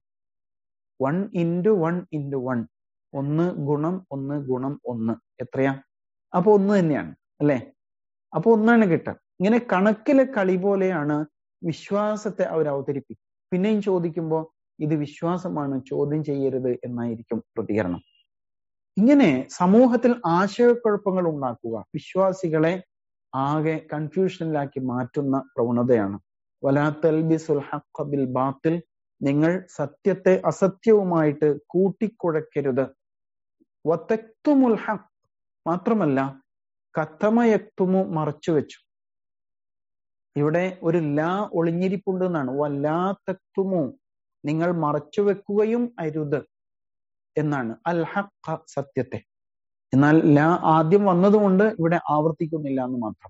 one into one into one ഒന്ന് ഗുണം ഒന്ന് ഗുണം ഒന്ന് എത്രയാ അപ്പൊ ഒന്ന് തന്നെയാണ് അല്ലെ അപ്പൊ ഒന്നാണ് കിട്ടുക ഇങ്ങനെ കണക്കിലെ കളി പോലെയാണ് വിശ്വാസത്തെ അവർ അവതരിപ്പിക്കും പിന്നെയും ചോദിക്കുമ്പോൾ ഇത് വിശ്വാസമാണ് ചോദ്യം ചെയ്യരുത് എന്നായിരിക്കും പ്രതികരണം ഇങ്ങനെ സമൂഹത്തിൽ ആശയക്കുഴപ്പങ്ങൾ ഉണ്ടാക്കുക വിശ്വാസികളെ ആകെ കൺഫ്യൂഷനിലാക്കി മാറ്റുന്ന പ്രവണതയാണ് വലാ തൽബിസുൽ ഹഖ് ബിൽ ബാത്തിൽ നിങ്ങൾ സത്യത്തെ അസത്യവുമായിട്ട് കൂട്ടിക്കുഴക്കരുത് വത്തക്തുമുൽ ഹഖ് മാത്രമല്ല കത്തമയക്തുമു മറച്ചു വെച്ചു ഇവിടെ ഒരു ലാ ഒളിഞ്ഞിരിപ്പുണ്ട് എന്നാണ് വല്ലാ തക്തുമു നിങ്ങൾ മറച്ചു വെക്കുകയും അരുത് എന്നാണ് അൽ ഹഖ സത്യത്തെ എന്നാൽ ലാ ആദ്യം വന്നതുകൊണ്ട് ഇവിടെ ആവർത്തിക്കുന്നില്ല എന്ന് മാത്രം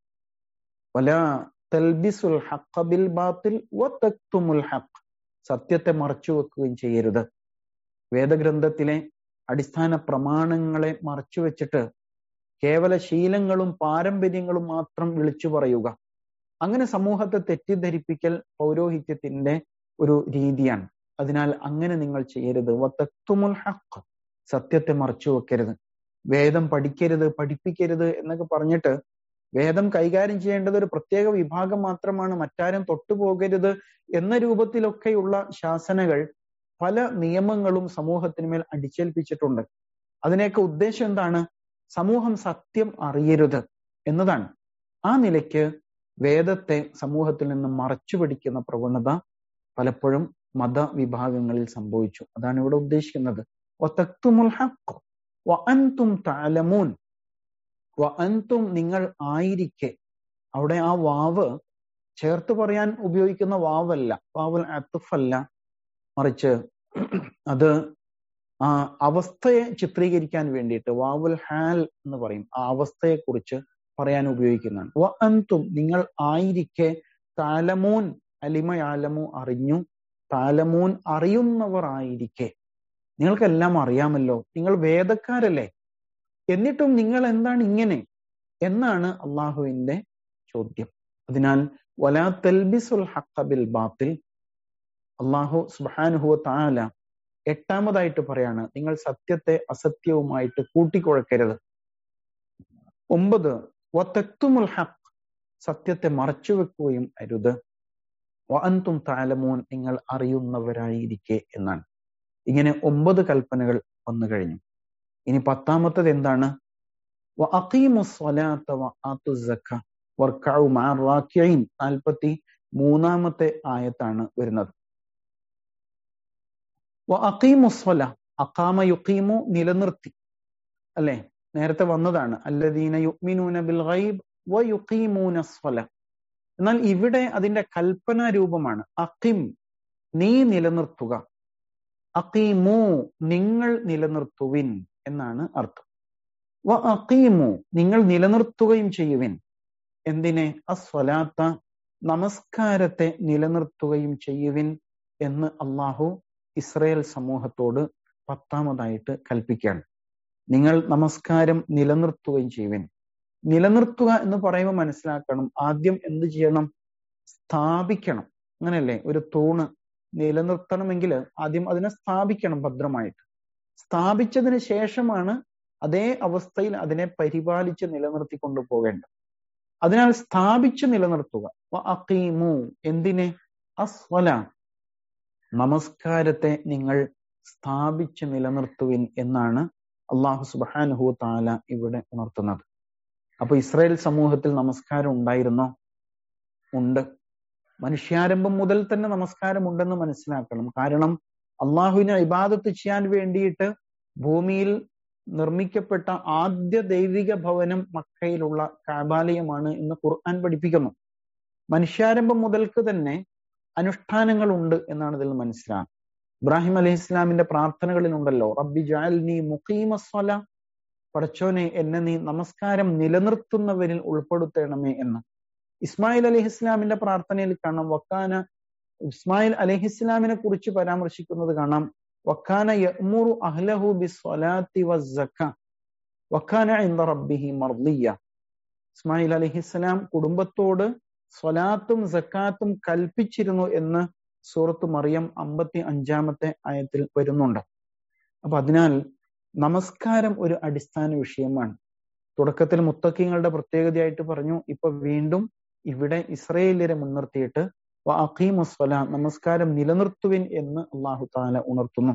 വല തൽബിസുൽ ഹഖ ബിൽ ബാത്തിൽ വതക്തുമുൽ ഹഖ് സത്യത്തെ മറച്ചു വെക്കുകയും ചെയ്യരുത് വേദഗ്രന്ഥത്തിലെ അടിസ്ഥാന പ്രമാണങ്ങളെ മറച്ചു വെച്ചിട്ട് കേവല ശീലങ്ങളും പാരമ്പര്യങ്ങളും മാത്രം വിളിച്ചു പറയുക അങ്ങനെ സമൂഹത്തെ തെറ്റിദ്ധരിപ്പിക്കൽ പൗരോഹിത്യത്തിന്റെ ഒരു രീതിയാണ് അതിനാൽ അങ്ങനെ നിങ്ങൾ ചെയ്യരുത് വത്തക്തുമുൽ ഹഖ് സത്യത്തെ മറച്ചു വെക്കരുത് വേദം പഠിക്കരുത് പഠിപ്പിക്കരുത് എന്നൊക്കെ പറഞ്ഞിട്ട് വേദം കൈകാര്യം ചെയ്യേണ്ടത് ഒരു പ്രത്യേക വിഭാഗം മാത്രമാണ് മറ്റാരും തൊട്ടുപോകരുത് എന്ന രൂപത്തിലൊക്കെയുള്ള ശാസനകൾ പല നിയമങ്ങളും സമൂഹത്തിന്മേൽ അടിച്ചേൽപ്പിച്ചിട്ടുണ്ട് അതിനെയൊക്കെ ഉദ്ദേശം എന്താണ് സമൂഹം സത്യം അറിയരുത് എന്നതാണ് ആ നിലയ്ക്ക് വേദത്തെ സമൂഹത്തിൽ നിന്ന് മറച്ചു പിടിക്കുന്ന പ്രവണത പലപ്പോഴും മതവിഭാഗങ്ങളിൽ സംഭവിച്ചു അതാണ് ഇവിടെ ഉദ്ദേശിക്കുന്നത് തഅലമൂൻ അൻതും നിങ്ങൾ ആയിരിക്കെ അവിടെ ആ വാവ് ചേർത്ത് പറയാൻ ഉപയോഗിക്കുന്ന വാവല്ല വാവൽ അത്തുഫല്ല മറിച്ച് അത് ആ അവസ്ഥയെ ചിത്രീകരിക്കാൻ വേണ്ടിയിട്ട് വാവുൽ ഹാൽ എന്ന് പറയും ആ അവസ്ഥയെ കുറിച്ച് പറയാൻ ഉപയോഗിക്കുന്നതാണ് വ അൻതും നിങ്ങൾ ആയിരിക്കെ താലമൂൻ അലിമയാലമു അറിഞ്ഞു താലമൂൻ അറിയുന്നവർ ആയിരിക്കെ നിങ്ങൾക്കെല്ലാം അറിയാമല്ലോ നിങ്ങൾ വേദക്കാരല്ലേ എന്നിട്ടും നിങ്ങൾ എന്താണ് ഇങ്ങനെ എന്നാണ് അള്ളാഹുവിന്റെ ചോദ്യം അതിനാൽ വലാ തൽബിസുൽ ഹഖബിൽ ബാത്തിൽ അള്ളാഹു സുബാനുഹുവ താല എട്ടാമതായിട്ട് പറയാണ് നിങ്ങൾ സത്യത്തെ അസത്യവുമായിട്ട് കൂട്ടിക്കുഴക്കരുത് ഒമ്പത് വത്തക്തുമുൽ ഹഖ് സത്യത്തെ മറച്ചു വെക്കുകയും അരുത് വഅന്തും താലമൂൻ നിങ്ങൾ അറിയുന്നവരായിരിക്കെ എന്നാണ് ഇങ്ങനെ ഒമ്പത് കൽപ്പനകൾ വന്നു കഴിഞ്ഞു ഇനി പത്താമത്തത് എന്താണ് നാൽപ്പത്തി മൂന്നാമത്തെ ആയത്താണ് വരുന്നത് അഖീമുസ്വല അഖാമ യുഖീമു നിലനിർത്തി അല്ലെ നേരത്തെ വന്നതാണ് അല്ലദീന യുഗ്മിനൂന ബിൽ ഗൈബ് വ യുഖീമൂന സ്വല എന്നാൽ ഇവിടെ അതിന്റെ കൽപ്പനാ രൂപമാണ് അക്കിം നീ നിലനിർത്തുക അക്കീമു നിങ്ങൾ നിലനിർത്തുവിൻ എന്നാണ് അർത്ഥം വ അക്കീമു നിങ്ങൾ നിലനിർത്തുകയും ചെയ്യുവിൻ എന്തിനെ അസ്വലാത്ത നമസ്കാരത്തെ നിലനിർത്തുകയും ചെയ്യുവിൻ എന്ന് അള്ളാഹു ഇസ്രയേൽ സമൂഹത്തോട് പത്താമതായിട്ട് കൽപ്പിക്കുകയാണ് നിങ്ങൾ നമസ്കാരം നിലനിർത്തുകയും ചെയ്യുവിൻ നിലനിർത്തുക എന്ന് പറയുമ്പോൾ മനസ്സിലാക്കണം ആദ്യം എന്ത് ചെയ്യണം സ്ഥാപിക്കണം അങ്ങനെയല്ലേ ഒരു തൂണ് നിലനിർത്തണമെങ്കിൽ ആദ്യം അതിനെ സ്ഥാപിക്കണം ഭദ്രമായിട്ട് സ്ഥാപിച്ചതിന് ശേഷമാണ് അതേ അവസ്ഥയിൽ അതിനെ പരിപാലിച്ച് നിലനിർത്തിക്കൊണ്ടു പോകേണ്ടത് അതിനാൽ സ്ഥാപിച്ച് നിലനിർത്തുക അക്കീമു എന്തിനെ അസ്വല നമസ്കാരത്തെ നിങ്ങൾ സ്ഥാപിച്ച് നിലനിർത്തുവിൻ എന്നാണ് അള്ളാഹു സുബാനുഹു താല ഇവിടെ ഉണർത്തുന്നത് അപ്പൊ ഇസ്രായേൽ സമൂഹത്തിൽ നമസ്കാരം ഉണ്ടായിരുന്നോ ഉണ്ട് മനുഷ്യാരംഭം മുതൽ തന്നെ നമസ്കാരം ഉണ്ടെന്ന് മനസ്സിലാക്കണം കാരണം അള്ളാഹുവിനെ ഇബാദത്ത് ചെയ്യാൻ വേണ്ടിയിട്ട് ഭൂമിയിൽ നിർമ്മിക്കപ്പെട്ട ആദ്യ ദൈവിക ഭവനം മക്കയിലുള്ള കാബാലയമാണ് എന്ന് ഖുർആൻ പഠിപ്പിക്കുന്നു മനുഷ്യാരംഭം മുതൽക്ക് തന്നെ അനുഷ്ഠാനങ്ങൾ ഉണ്ട് എന്നാണ് ഇതിൽ മനസ്സിലാകുന്നത് ഇബ്രാഹിം അലൈഹി ഇസ്ലാമിന്റെ പ്രാർത്ഥനകളിലുണ്ടല്ലോ റബ്ബി ജാൽനി മുഖീമസ്വല പടച്ചോനെ എന്നെ നീ നമസ്കാരം നിലനിർത്തുന്നവരിൽ ഉൾപ്പെടുത്തണമേ എന്ന് ഇസ്മായിൽ അലൈഹി ഇസ്ലാമിന്റെ പ്രാർത്ഥനയിൽ കാണാം വക്കാന ഇസ്മായിൽ അലൈഹി ഇസ്ലാമിനെ കുറിച്ച് പരാമർശിക്കുന്നത് കാണാം വക്കാന യഅ്മുറു അഹ്ലഹു ബിസ്വലാത്തി വസ്സക്ക വക്കാന ഇൻദ റബ്ബിഹി മർദിയ ഇസ്മായിൽ അലൈഹിസ്സലാം കുടുംബത്തോട് സ്വലാത്തും സക്കാത്തും കൽപ്പിച്ചിരുന്നു എന്ന് സൂറത്ത് മറിയം അമ്പത്തി അഞ്ചാമത്തെ ആയത്തിൽ വരുന്നുണ്ട് അപ്പൊ അതിനാൽ നമസ്കാരം ഒരു അടിസ്ഥാന വിഷയമാണ് തുടക്കത്തിൽ മുത്തക്കിങ്ങളുടെ പ്രത്യേകതയായിട്ട് പറഞ്ഞു ഇപ്പൊ വീണ്ടും ഇവിടെ ഇസ്രയേലിയരെ മുൻനിർത്തിയിട്ട് അഖീമുസ്വല നമസ്കാരം നിലനിർത്തുവിൻ എന്ന് അള്ളാഹു താല ഉണർത്തുന്നു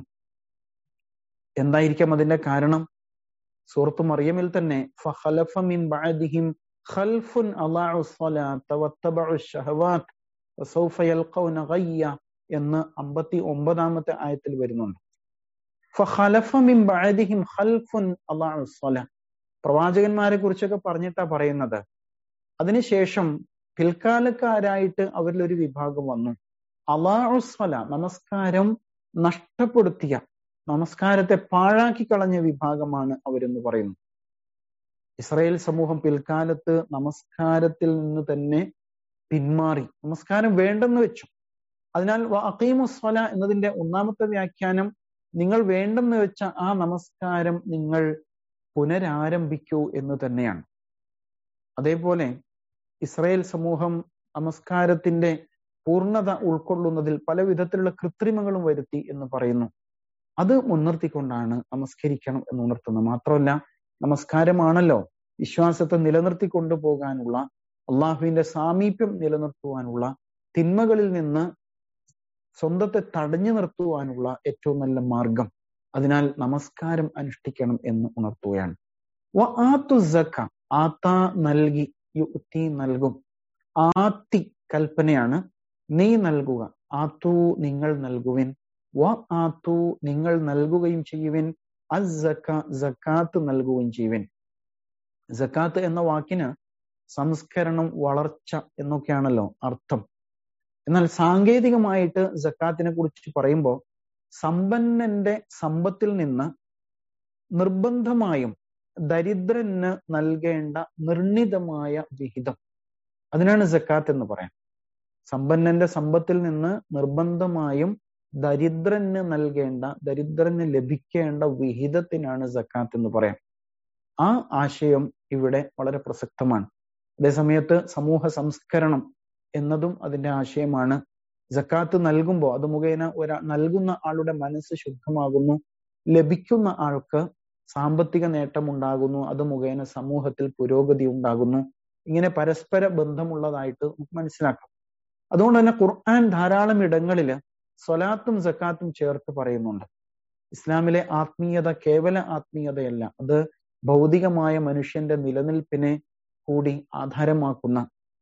എന്തായിരിക്കാം അതിന്റെ കാരണം സൂറത്ത് മറിയമിൽ തന്നെ ഫഖലഫ മിൻ ബഅദിഹിം ഖൽഫുൻ അളാഉ സ്വലാത്ത വത്തബഉ ശഹവാത്ത് വസൗഫ യൽഖൗന ഗയ്യ എന്ന് അമ്പത്തി ഒമ്പതാമത്തെ ആയത്തിൽ വരുന്നുണ്ട് ഫഖലഫ മിൻ ബഅദിഹിം ഖൽഫുൻ അളാഉ സ്വല പ്രവാചകന്മാരെ കുറിച്ചൊക്കെ പറഞ്ഞിട്ടാ പറയുന്നത് അതിനുശേഷം പിൽക്കാലക്കാരായിട്ട് അവരിൽ ഒരു വിഭാഗം വന്നു അളാഉ സ്വല നമസ്കാരം നഷ്ടപ്പെടുത്തിയ നമസ്കാരത്തെ പാഴാക്കി കളഞ്ഞ വിഭാഗമാണ് അവരെന്ന് പറയുന്നു ഇസ്രായേൽ സമൂഹം പിൽക്കാലത്ത് നമസ്കാരത്തിൽ നിന്ന് തന്നെ പിന്മാറി നമസ്കാരം വേണ്ടെന്ന് വെച്ചു അതിനാൽ അക്കീമുസ്വല എന്നതിന്റെ ഒന്നാമത്തെ വ്യാഖ്യാനം നിങ്ങൾ വേണ്ടെന്ന് വെച്ച ആ നമസ്കാരം നിങ്ങൾ പുനരാരംഭിക്കൂ എന്ന് തന്നെയാണ് അതേപോലെ ഇസ്രായേൽ സമൂഹം നമസ്കാരത്തിന്റെ പൂർണ്ണത ഉൾക്കൊള്ളുന്നതിൽ പല വിധത്തിലുള്ള കൃത്രിമങ്ങളും വരുത്തി എന്ന് പറയുന്നു അത് മുൻനിർത്തിക്കൊണ്ടാണ് നമസ്കരിക്കണം എന്ന് ഉണർത്തുന്നത് മാത്രമല്ല നമസ്കാരമാണല്ലോ വിശ്വാസത്തെ നിലനിർത്തി കൊണ്ടുപോകാനുള്ള അള്ളാഹുവിന്റെ സാമീപ്യം നിലനിർത്തുവാനുള്ള തിന്മകളിൽ നിന്ന് സ്വന്തത്തെ തടഞ്ഞു നിർത്തുവാനുള്ള ഏറ്റവും നല്ല മാർഗം അതിനാൽ നമസ്കാരം അനുഷ്ഠിക്കണം എന്ന് ഉണർത്തുകയാണ് ആത്തു സക്ക ആത്ത നൽകി യുക്തി നൽകും ആത്തി കൽപ്പനയാണ് നീ നൽകുക ആത്തു നിങ്ങൾ നൽകുവിൻ വ ആത്തു നിങ്ങൾ നൽകുകയും ചെയ്യുവിൻ ജക്കാത്ത് നൽകുകയും ചെയ്യുവിൻ ജക്കാത്ത് എന്ന വാക്കിന് സംസ്കരണം വളർച്ച എന്നൊക്കെയാണല്ലോ അർത്ഥം എന്നാൽ സാങ്കേതികമായിട്ട് ജക്കാത്തിനെ കുറിച്ച് പറയുമ്പോൾ സമ്പന്നന്റെ സമ്പത്തിൽ നിന്ന് നിർബന്ധമായും ദരിദ്രന് നൽകേണ്ട നിർണിതമായ വിഹിതം അതിനാണ് ജക്കാത്ത് എന്ന് പറയാം സമ്പന്നന്റെ സമ്പത്തിൽ നിന്ന് നിർബന്ധമായും ദരിദ്രന് നൽകേണ്ട ദരിദ്രന് ലഭിക്കേണ്ട വിഹിതത്തിനാണ് ജക്കാത്ത് എന്ന് പറയാം ആ ആശയം ഇവിടെ വളരെ പ്രസക്തമാണ് അതേസമയത്ത് സമൂഹ സംസ്കരണം എന്നതും അതിന്റെ ആശയമാണ് ജക്കാത്ത് നൽകുമ്പോൾ അത് മുഖേന ഒരാ നൽകുന്ന ആളുടെ മനസ്സ് ശുദ്ധമാകുന്നു ലഭിക്കുന്ന ആൾക്ക് സാമ്പത്തിക നേട്ടം ഉണ്ടാകുന്നു അത് മുഖേന സമൂഹത്തിൽ പുരോഗതി ഉണ്ടാകുന്നു ഇങ്ങനെ പരസ്പര ബന്ധമുള്ളതായിട്ട് നമുക്ക് മനസ്സിലാക്കാം അതുകൊണ്ട് തന്നെ ഖുർആൻ ധാരാളം ഇടങ്ങളിൽ സ്വലാത്തും ജക്കാത്തും ചേർത്ത് പറയുന്നുണ്ട് ഇസ്ലാമിലെ ആത്മീയത കേവല ആത്മീയതയല്ല അത് ഭൗതികമായ മനുഷ്യന്റെ നിലനിൽപ്പിനെ കൂടി ആധാരമാക്കുന്ന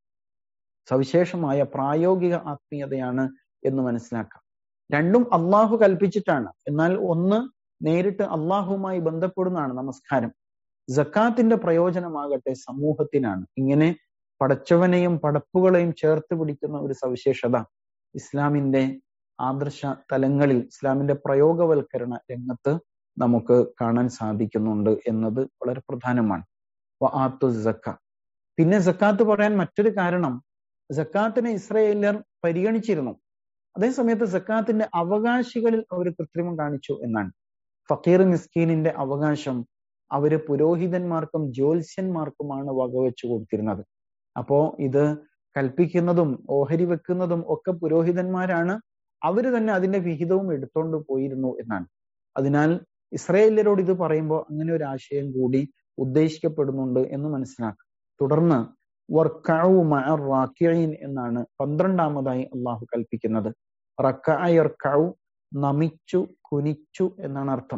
സവിശേഷമായ പ്രായോഗിക ആത്മീയതയാണ് എന്ന് മനസ്സിലാക്കാം രണ്ടും അള്ളാഹു കൽപ്പിച്ചിട്ടാണ് എന്നാൽ ഒന്ന് നേരിട്ട് അള്ളാഹുമായി ബന്ധപ്പെടുന്നതാണ് നമസ്കാരം ജക്കാത്തിന്റെ പ്രയോജനമാകട്ടെ സമൂഹത്തിനാണ് ഇങ്ങനെ പടച്ചവനെയും പടപ്പുകളെയും ചേർത്ത് പിടിക്കുന്ന ഒരു സവിശേഷത ഇസ്ലാമിന്റെ ആദർശ തലങ്ങളിൽ ഇസ്ലാമിന്റെ പ്രയോഗവൽക്കരണ രംഗത്ത് നമുക്ക് കാണാൻ സാധിക്കുന്നുണ്ട് എന്നത് വളരെ പ്രധാനമാണ് ആത്തു സക്ക പിന്നെ സക്കാത്ത് പറയാൻ മറ്റൊരു കാരണം സക്കാത്തിനെ ഇസ്രയേലർ പരിഗണിച്ചിരുന്നു അതേസമയത്ത് സക്കാത്തിന്റെ അവകാശികളിൽ അവർ കൃത്രിമം കാണിച്ചു എന്നാണ് ഫക്കീർ മിസ്കീനിന്റെ അവകാശം അവര് പുരോഹിതന്മാർക്കും ജ്യോത്സ്യന്മാർക്കുമാണ് വകവെച്ചു കൊടുത്തിരുന്നത് അപ്പോ ഇത് കൽപ്പിക്കുന്നതും ഓഹരി വെക്കുന്നതും ഒക്കെ പുരോഹിതന്മാരാണ് അവര് തന്നെ അതിന്റെ വിഹിതവും എടുത്തോണ്ട് പോയിരുന്നു എന്നാണ് അതിനാൽ ഇസ്രയേലരോട് ഇത് പറയുമ്പോൾ അങ്ങനെ ഒരു ആശയം കൂടി ഉദ്ദേശിക്കപ്പെടുന്നുണ്ട് എന്ന് മനസ്സിലാക്കാം തുടർന്ന് വർക്കാവു റാക്കിയീൻ എന്നാണ് പന്ത്രണ്ടാമതായി അള്ളാഹു കൽപ്പിക്കുന്നത് റക്കായർക്കാവു നമിച്ചു കുനിച്ചു എന്നാണ് അർത്ഥം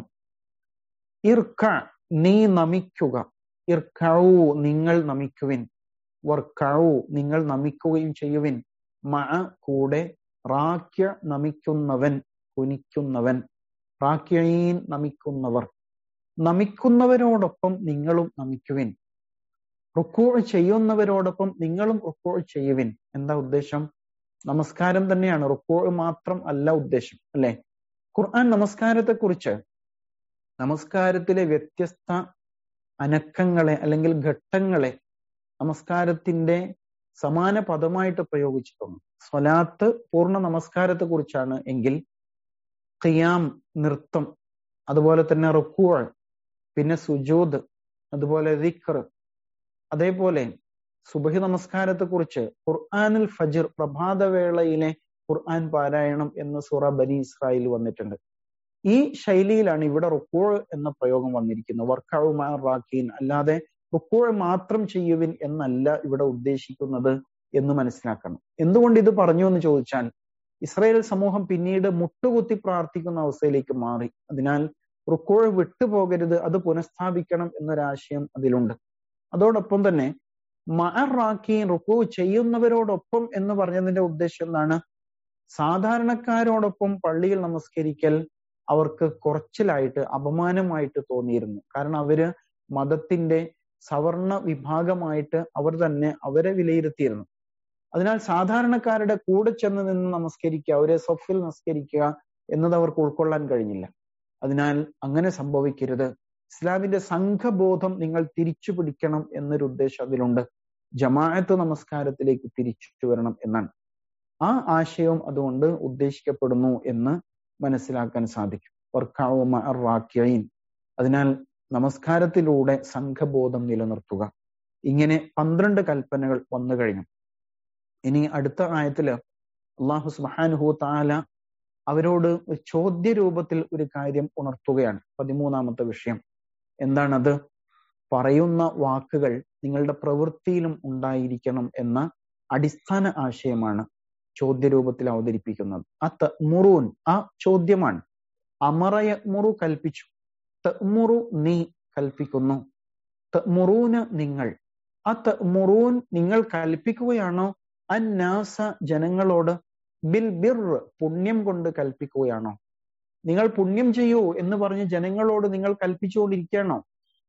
ഇർക്ക നീ നമിക്കുക ഇർക്കാവു നിങ്ങൾ നമിക്കുവിൻ വർക്കാവു നിങ്ങൾ നമിക്കുകയും ചെയ്യുവിൻ മ കൂടെ റാക്യ നമിക്കുന്നവൻ കുനിക്കുന്നവൻ റാക്യീൻ നമിക്കുന്നവർ നമിക്കുന്നവരോടൊപ്പം നിങ്ങളും നമിക്കുവിൻ റുക്കൂ ചെയ്യുന്നവരോടൊപ്പം നിങ്ങളും റുക്കൂ ചെയ്യുവിൻ എന്താ ഉദ്ദേശം നമസ്കാരം തന്നെയാണ് റുക്കൂ മാത്രം അല്ല ഉദ്ദേശം അല്ലെ ഖുർആൻ നമസ്കാരത്തെ കുറിച്ച് നമസ്കാരത്തിലെ വ്യത്യസ്ത അനക്കങ്ങളെ അല്ലെങ്കിൽ ഘട്ടങ്ങളെ നമസ്കാരത്തിന്റെ സമാന പദമായിട്ട് പ്രയോഗിച്ചിട്ടുണ്ട് സ്വലാത്ത് പൂർണ്ണ നമസ്കാരത്തെ കുറിച്ചാണ് എങ്കിൽ ഖിയാം നൃത്തം അതുപോലെ തന്നെ റുക്കൂൾ പിന്നെ സുജൂദ് അതുപോലെ ദിക്ർ അതേപോലെ സുബഹി നമസ്കാരത്തെ കുറിച്ച് ഖുർആാനുൽ ഫജിർ പ്രഭാതവേളയിലെ ഖുർആൻ പാരായണം എന്ന സൂറ ബനി ഇസ്രായേൽ വന്നിട്ടുണ്ട് ഈ ശൈലിയിലാണ് ഇവിടെ റുക്കൂൾ എന്ന പ്രയോഗം വന്നിരിക്കുന്നത് വർക്കാവുമാ റാക്കീൻ അല്ലാതെ റുക്കൂൾ മാത്രം ചെയ്യുവിൻ എന്നല്ല ഇവിടെ ഉദ്ദേശിക്കുന്നത് എന്ന് മനസ്സിലാക്കണം എന്തുകൊണ്ട് ഇത് പറഞ്ഞു എന്ന് ചോദിച്ചാൽ ഇസ്രായേൽ സമൂഹം പിന്നീട് മുട്ടുകുത്തി പ്രാർത്ഥിക്കുന്ന അവസ്ഥയിലേക്ക് മാറി അതിനാൽ റുക്കോൾ വിട്ടുപോകരുത് അത് പുനഃസ്ഥാപിക്കണം എന്നൊരാശയം അതിലുണ്ട് അതോടൊപ്പം തന്നെ മഅറാക്കീൻ റുക്കു ചെയ്യുന്നവരോടൊപ്പം എന്ന് പറഞ്ഞതിന്റെ ഉദ്ദേശം എന്താണ് സാധാരണക്കാരോടൊപ്പം പള്ളിയിൽ നമസ്കരിക്കൽ അവർക്ക് കുറച്ചിലായിട്ട് അപമാനമായിട്ട് തോന്നിയിരുന്നു കാരണം അവര് മതത്തിന്റെ സവർണ വിഭാഗമായിട്ട് അവർ തന്നെ അവരെ വിലയിരുത്തിയിരുന്നു അതിനാൽ സാധാരണക്കാരുടെ കൂടെ ചെന്ന് നിന്ന് നമസ്കരിക്കുക അവരെ സൊഫിൽ നമസ്കരിക്കുക എന്നത് അവർക്ക് ഉൾക്കൊള്ളാൻ കഴിഞ്ഞില്ല അതിനാൽ അങ്ങനെ സംഭവിക്കരുത് ഇസ്ലാമിന്റെ സംഘബോധം നിങ്ങൾ തിരിച്ചു പിടിക്കണം എന്നൊരു ഉദ്ദേശം അതിലുണ്ട് ജമാഅത്ത് നമസ്കാരത്തിലേക്ക് തിരിച്ചു വരണം എന്നാണ് ആ ആശയവും അതുകൊണ്ട് ഉദ്ദേശിക്കപ്പെടുന്നു എന്ന് മനസ്സിലാക്കാൻ സാധിക്കും വർക്കാവുമാക്കിയീൻ അതിനാൽ നമസ്കാരത്തിലൂടെ സംഘബോധം നിലനിർത്തുക ഇങ്ങനെ പന്ത്രണ്ട് കൽപ്പനകൾ വന്നു കഴിഞ്ഞു ഇനി അടുത്ത ആയത്തില് അള്ളാഹു സുബാനുഹു താല അവരോട് ചോദ്യ രൂപത്തിൽ ഒരു കാര്യം ഉണർത്തുകയാണ് പതിമൂന്നാമത്തെ വിഷയം എന്താണത് പറയുന്ന വാക്കുകൾ നിങ്ങളുടെ പ്രവൃത്തിയിലും ഉണ്ടായിരിക്കണം എന്ന അടിസ്ഥാന ആശയമാണ് ചോദ്യരൂപത്തിൽ അവതരിപ്പിക്കുന്നത് ആ തമുറൂൻ ആ ചോദ്യമാണ് അമറയ മുറു കൽപ്പിച്ചു തമുറു നീ കൽപ്പിക്കുന്നു തമുറൂന് നിങ്ങൾ ആ തമുറൂൻ നിങ്ങൾ കൽപ്പിക്കുകയാണോ അന്നാസ ജനങ്ങളോട് ബിൽ ബിർ പുണ്യം കൊണ്ട് കൽപ്പിക്കുകയാണോ നിങ്ങൾ പുണ്യം ചെയ്യൂ എന്ന് പറഞ്ഞ് ജനങ്ങളോട് നിങ്ങൾ കൽപ്പിച്ചുകൊണ്ടിരിക്കുകയാണോ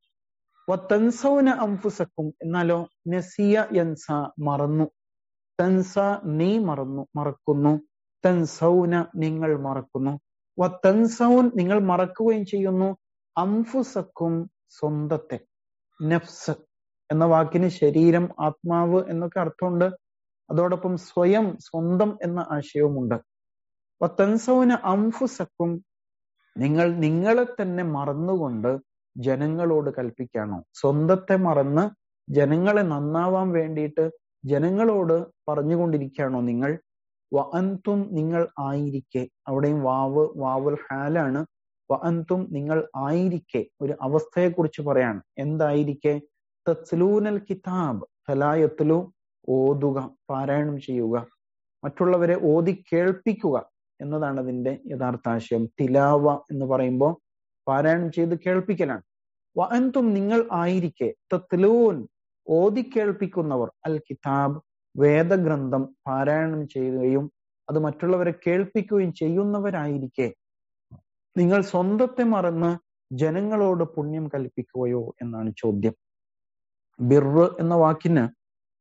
തൻസൗന അംഫുസക്കും എന്നാലോ നസിയ യൻസ മറന്നു തൻസ നീ മറന്നു മറക്കുന്നു തൻസൗന നിങ്ങൾ മറക്കുന്നു തൻസൗൻ നിങ്ങൾ മറക്കുകയും ചെയ്യുന്നു അംഫുസക്കും സ്വന്തത്തെ നഫ്സ് എന്ന വാക്കിന് ശരീരം ആത്മാവ് എന്നൊക്കെ അർത്ഥമുണ്ട് അതോടൊപ്പം സ്വയം സ്വന്തം എന്ന ആശയവുമുണ്ട് തൻസൗന അംഫുസക്കും നിങ്ങൾ നിങ്ങളെ തന്നെ മറന്നുകൊണ്ട് ജനങ്ങളോട് കൽപ്പിക്കാണോ സ്വന്തത്തെ മറന്ന് ജനങ്ങളെ നന്നാവാൻ വേണ്ടിയിട്ട് ജനങ്ങളോട് പറഞ്ഞുകൊണ്ടിരിക്കുകയാണോ നിങ്ങൾ വ അൻതും നിങ്ങൾ ആയിരിക്കെ അവിടെയും വാവ് വാവുൽ ഹാലാണ് വ അൻതും നിങ്ങൾ ആയിരിക്കെ ഒരു അവസ്ഥയെക്കുറിച്ച് പറയാണ് എന്തായിരിക്കെ തസ്ലൂനൽ കിതാബ് ഫലായത്തിലു ഓതുക പാരായണം ചെയ്യുക മറ്റുള്ളവരെ ഓതി കേൾപ്പിക്കുക എന്നതാണ് അതിന്റെ യഥാർത്ഥ ആശയം തിലാവ എന്ന് പറയുമ്പോൾ പാരായണം ചെയ്ത് കേൾപ്പിക്കലാണ് വഅന്തും നിങ്ങൾ ആയിരിക്കെ തത്ലൂൻ ഓതി കേൾപ്പിക്കുന്നവർ അൽ കിതാബ് വേദഗ്രന്ഥം പാരായണം ചെയ്യുകയും അത് മറ്റുള്ളവരെ കേൾപ്പിക്കുകയും ചെയ്യുന്നവരായിരിക്കെ നിങ്ങൾ സ്വന്തത്തെ മറന്ന് ജനങ്ങളോട് പുണ്യം കൽപ്പിക്കുകയോ എന്നാണ് ചോദ്യം ബിർ എന്ന വാക്കിന്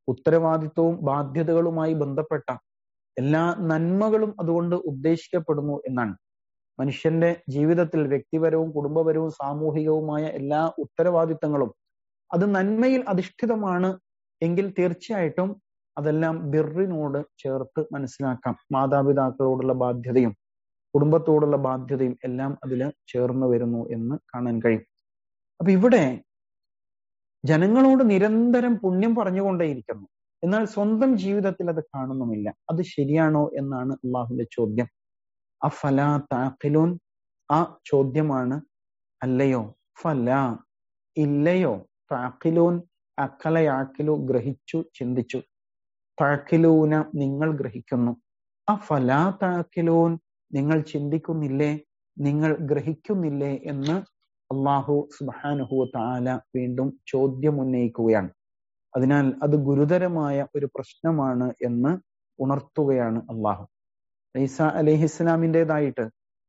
ഉത്തരവാദിത്വവും ബാധ്യതകളുമായി ബന്ധപ്പെട്ട എല്ലാ നന്മകളും അതുകൊണ്ട് ഉദ്ദേശിക്കപ്പെടുന്നു എന്നാണ് മനുഷ്യന്റെ ജീവിതത്തിൽ വ്യക്തിപരവും കുടുംബപരവും സാമൂഹികവുമായ എല്ലാ ഉത്തരവാദിത്തങ്ങളും അത് നന്മയിൽ അധിഷ്ഠിതമാണ് എങ്കിൽ തീർച്ചയായിട്ടും അതെല്ലാം ബിറിനോട് ചേർത്ത് മനസ്സിലാക്കാം മാതാപിതാക്കളോടുള്ള ബാധ്യതയും കുടുംബത്തോടുള്ള ബാധ്യതയും എല്ലാം അതിൽ ചേർന്ന് വരുന്നു എന്ന് കാണാൻ കഴിയും അപ്പൊ ഇവിടെ ജനങ്ങളോട് നിരന്തരം പുണ്യം പറഞ്ഞുകൊണ്ടേയിരിക്കുന്നു എന്നാൽ സ്വന്തം ജീവിതത്തിൽ അത് കാണുന്നുമില്ല അത് ശരിയാണോ എന്നാണ് അള്ളാഹുവിന്റെ ചോദ്യം അഫല താഖിലൂൻ ആ ചോദ്യമാണ് അല്ലയോ ഫല ഇല്ലയോ താഖിലൂൻ അക്കലയാക്കിലു ഗ്രഹിച്ചു ചിന്തിച്ചു താക്കിലൂന നിങ്ങൾ ഗ്രഹിക്കുന്നു അഫല താക്കിലൂൻ നിങ്ങൾ ചിന്തിക്കുന്നില്ലേ നിങ്ങൾ ഗ്രഹിക്കുന്നില്ലേ എന്ന് അള്ളാഹു സുബാനുഹു താല വീണ്ടും ചോദ്യം ഉന്നയിക്കുകയാണ് അതിനാൽ അത് ഗുരുതരമായ ഒരു പ്രശ്നമാണ് എന്ന് ഉണർത്തുകയാണ് അള്ളാഹു ഈസ അലഹിസ്ലാമിൻ്റെതായിട്ട്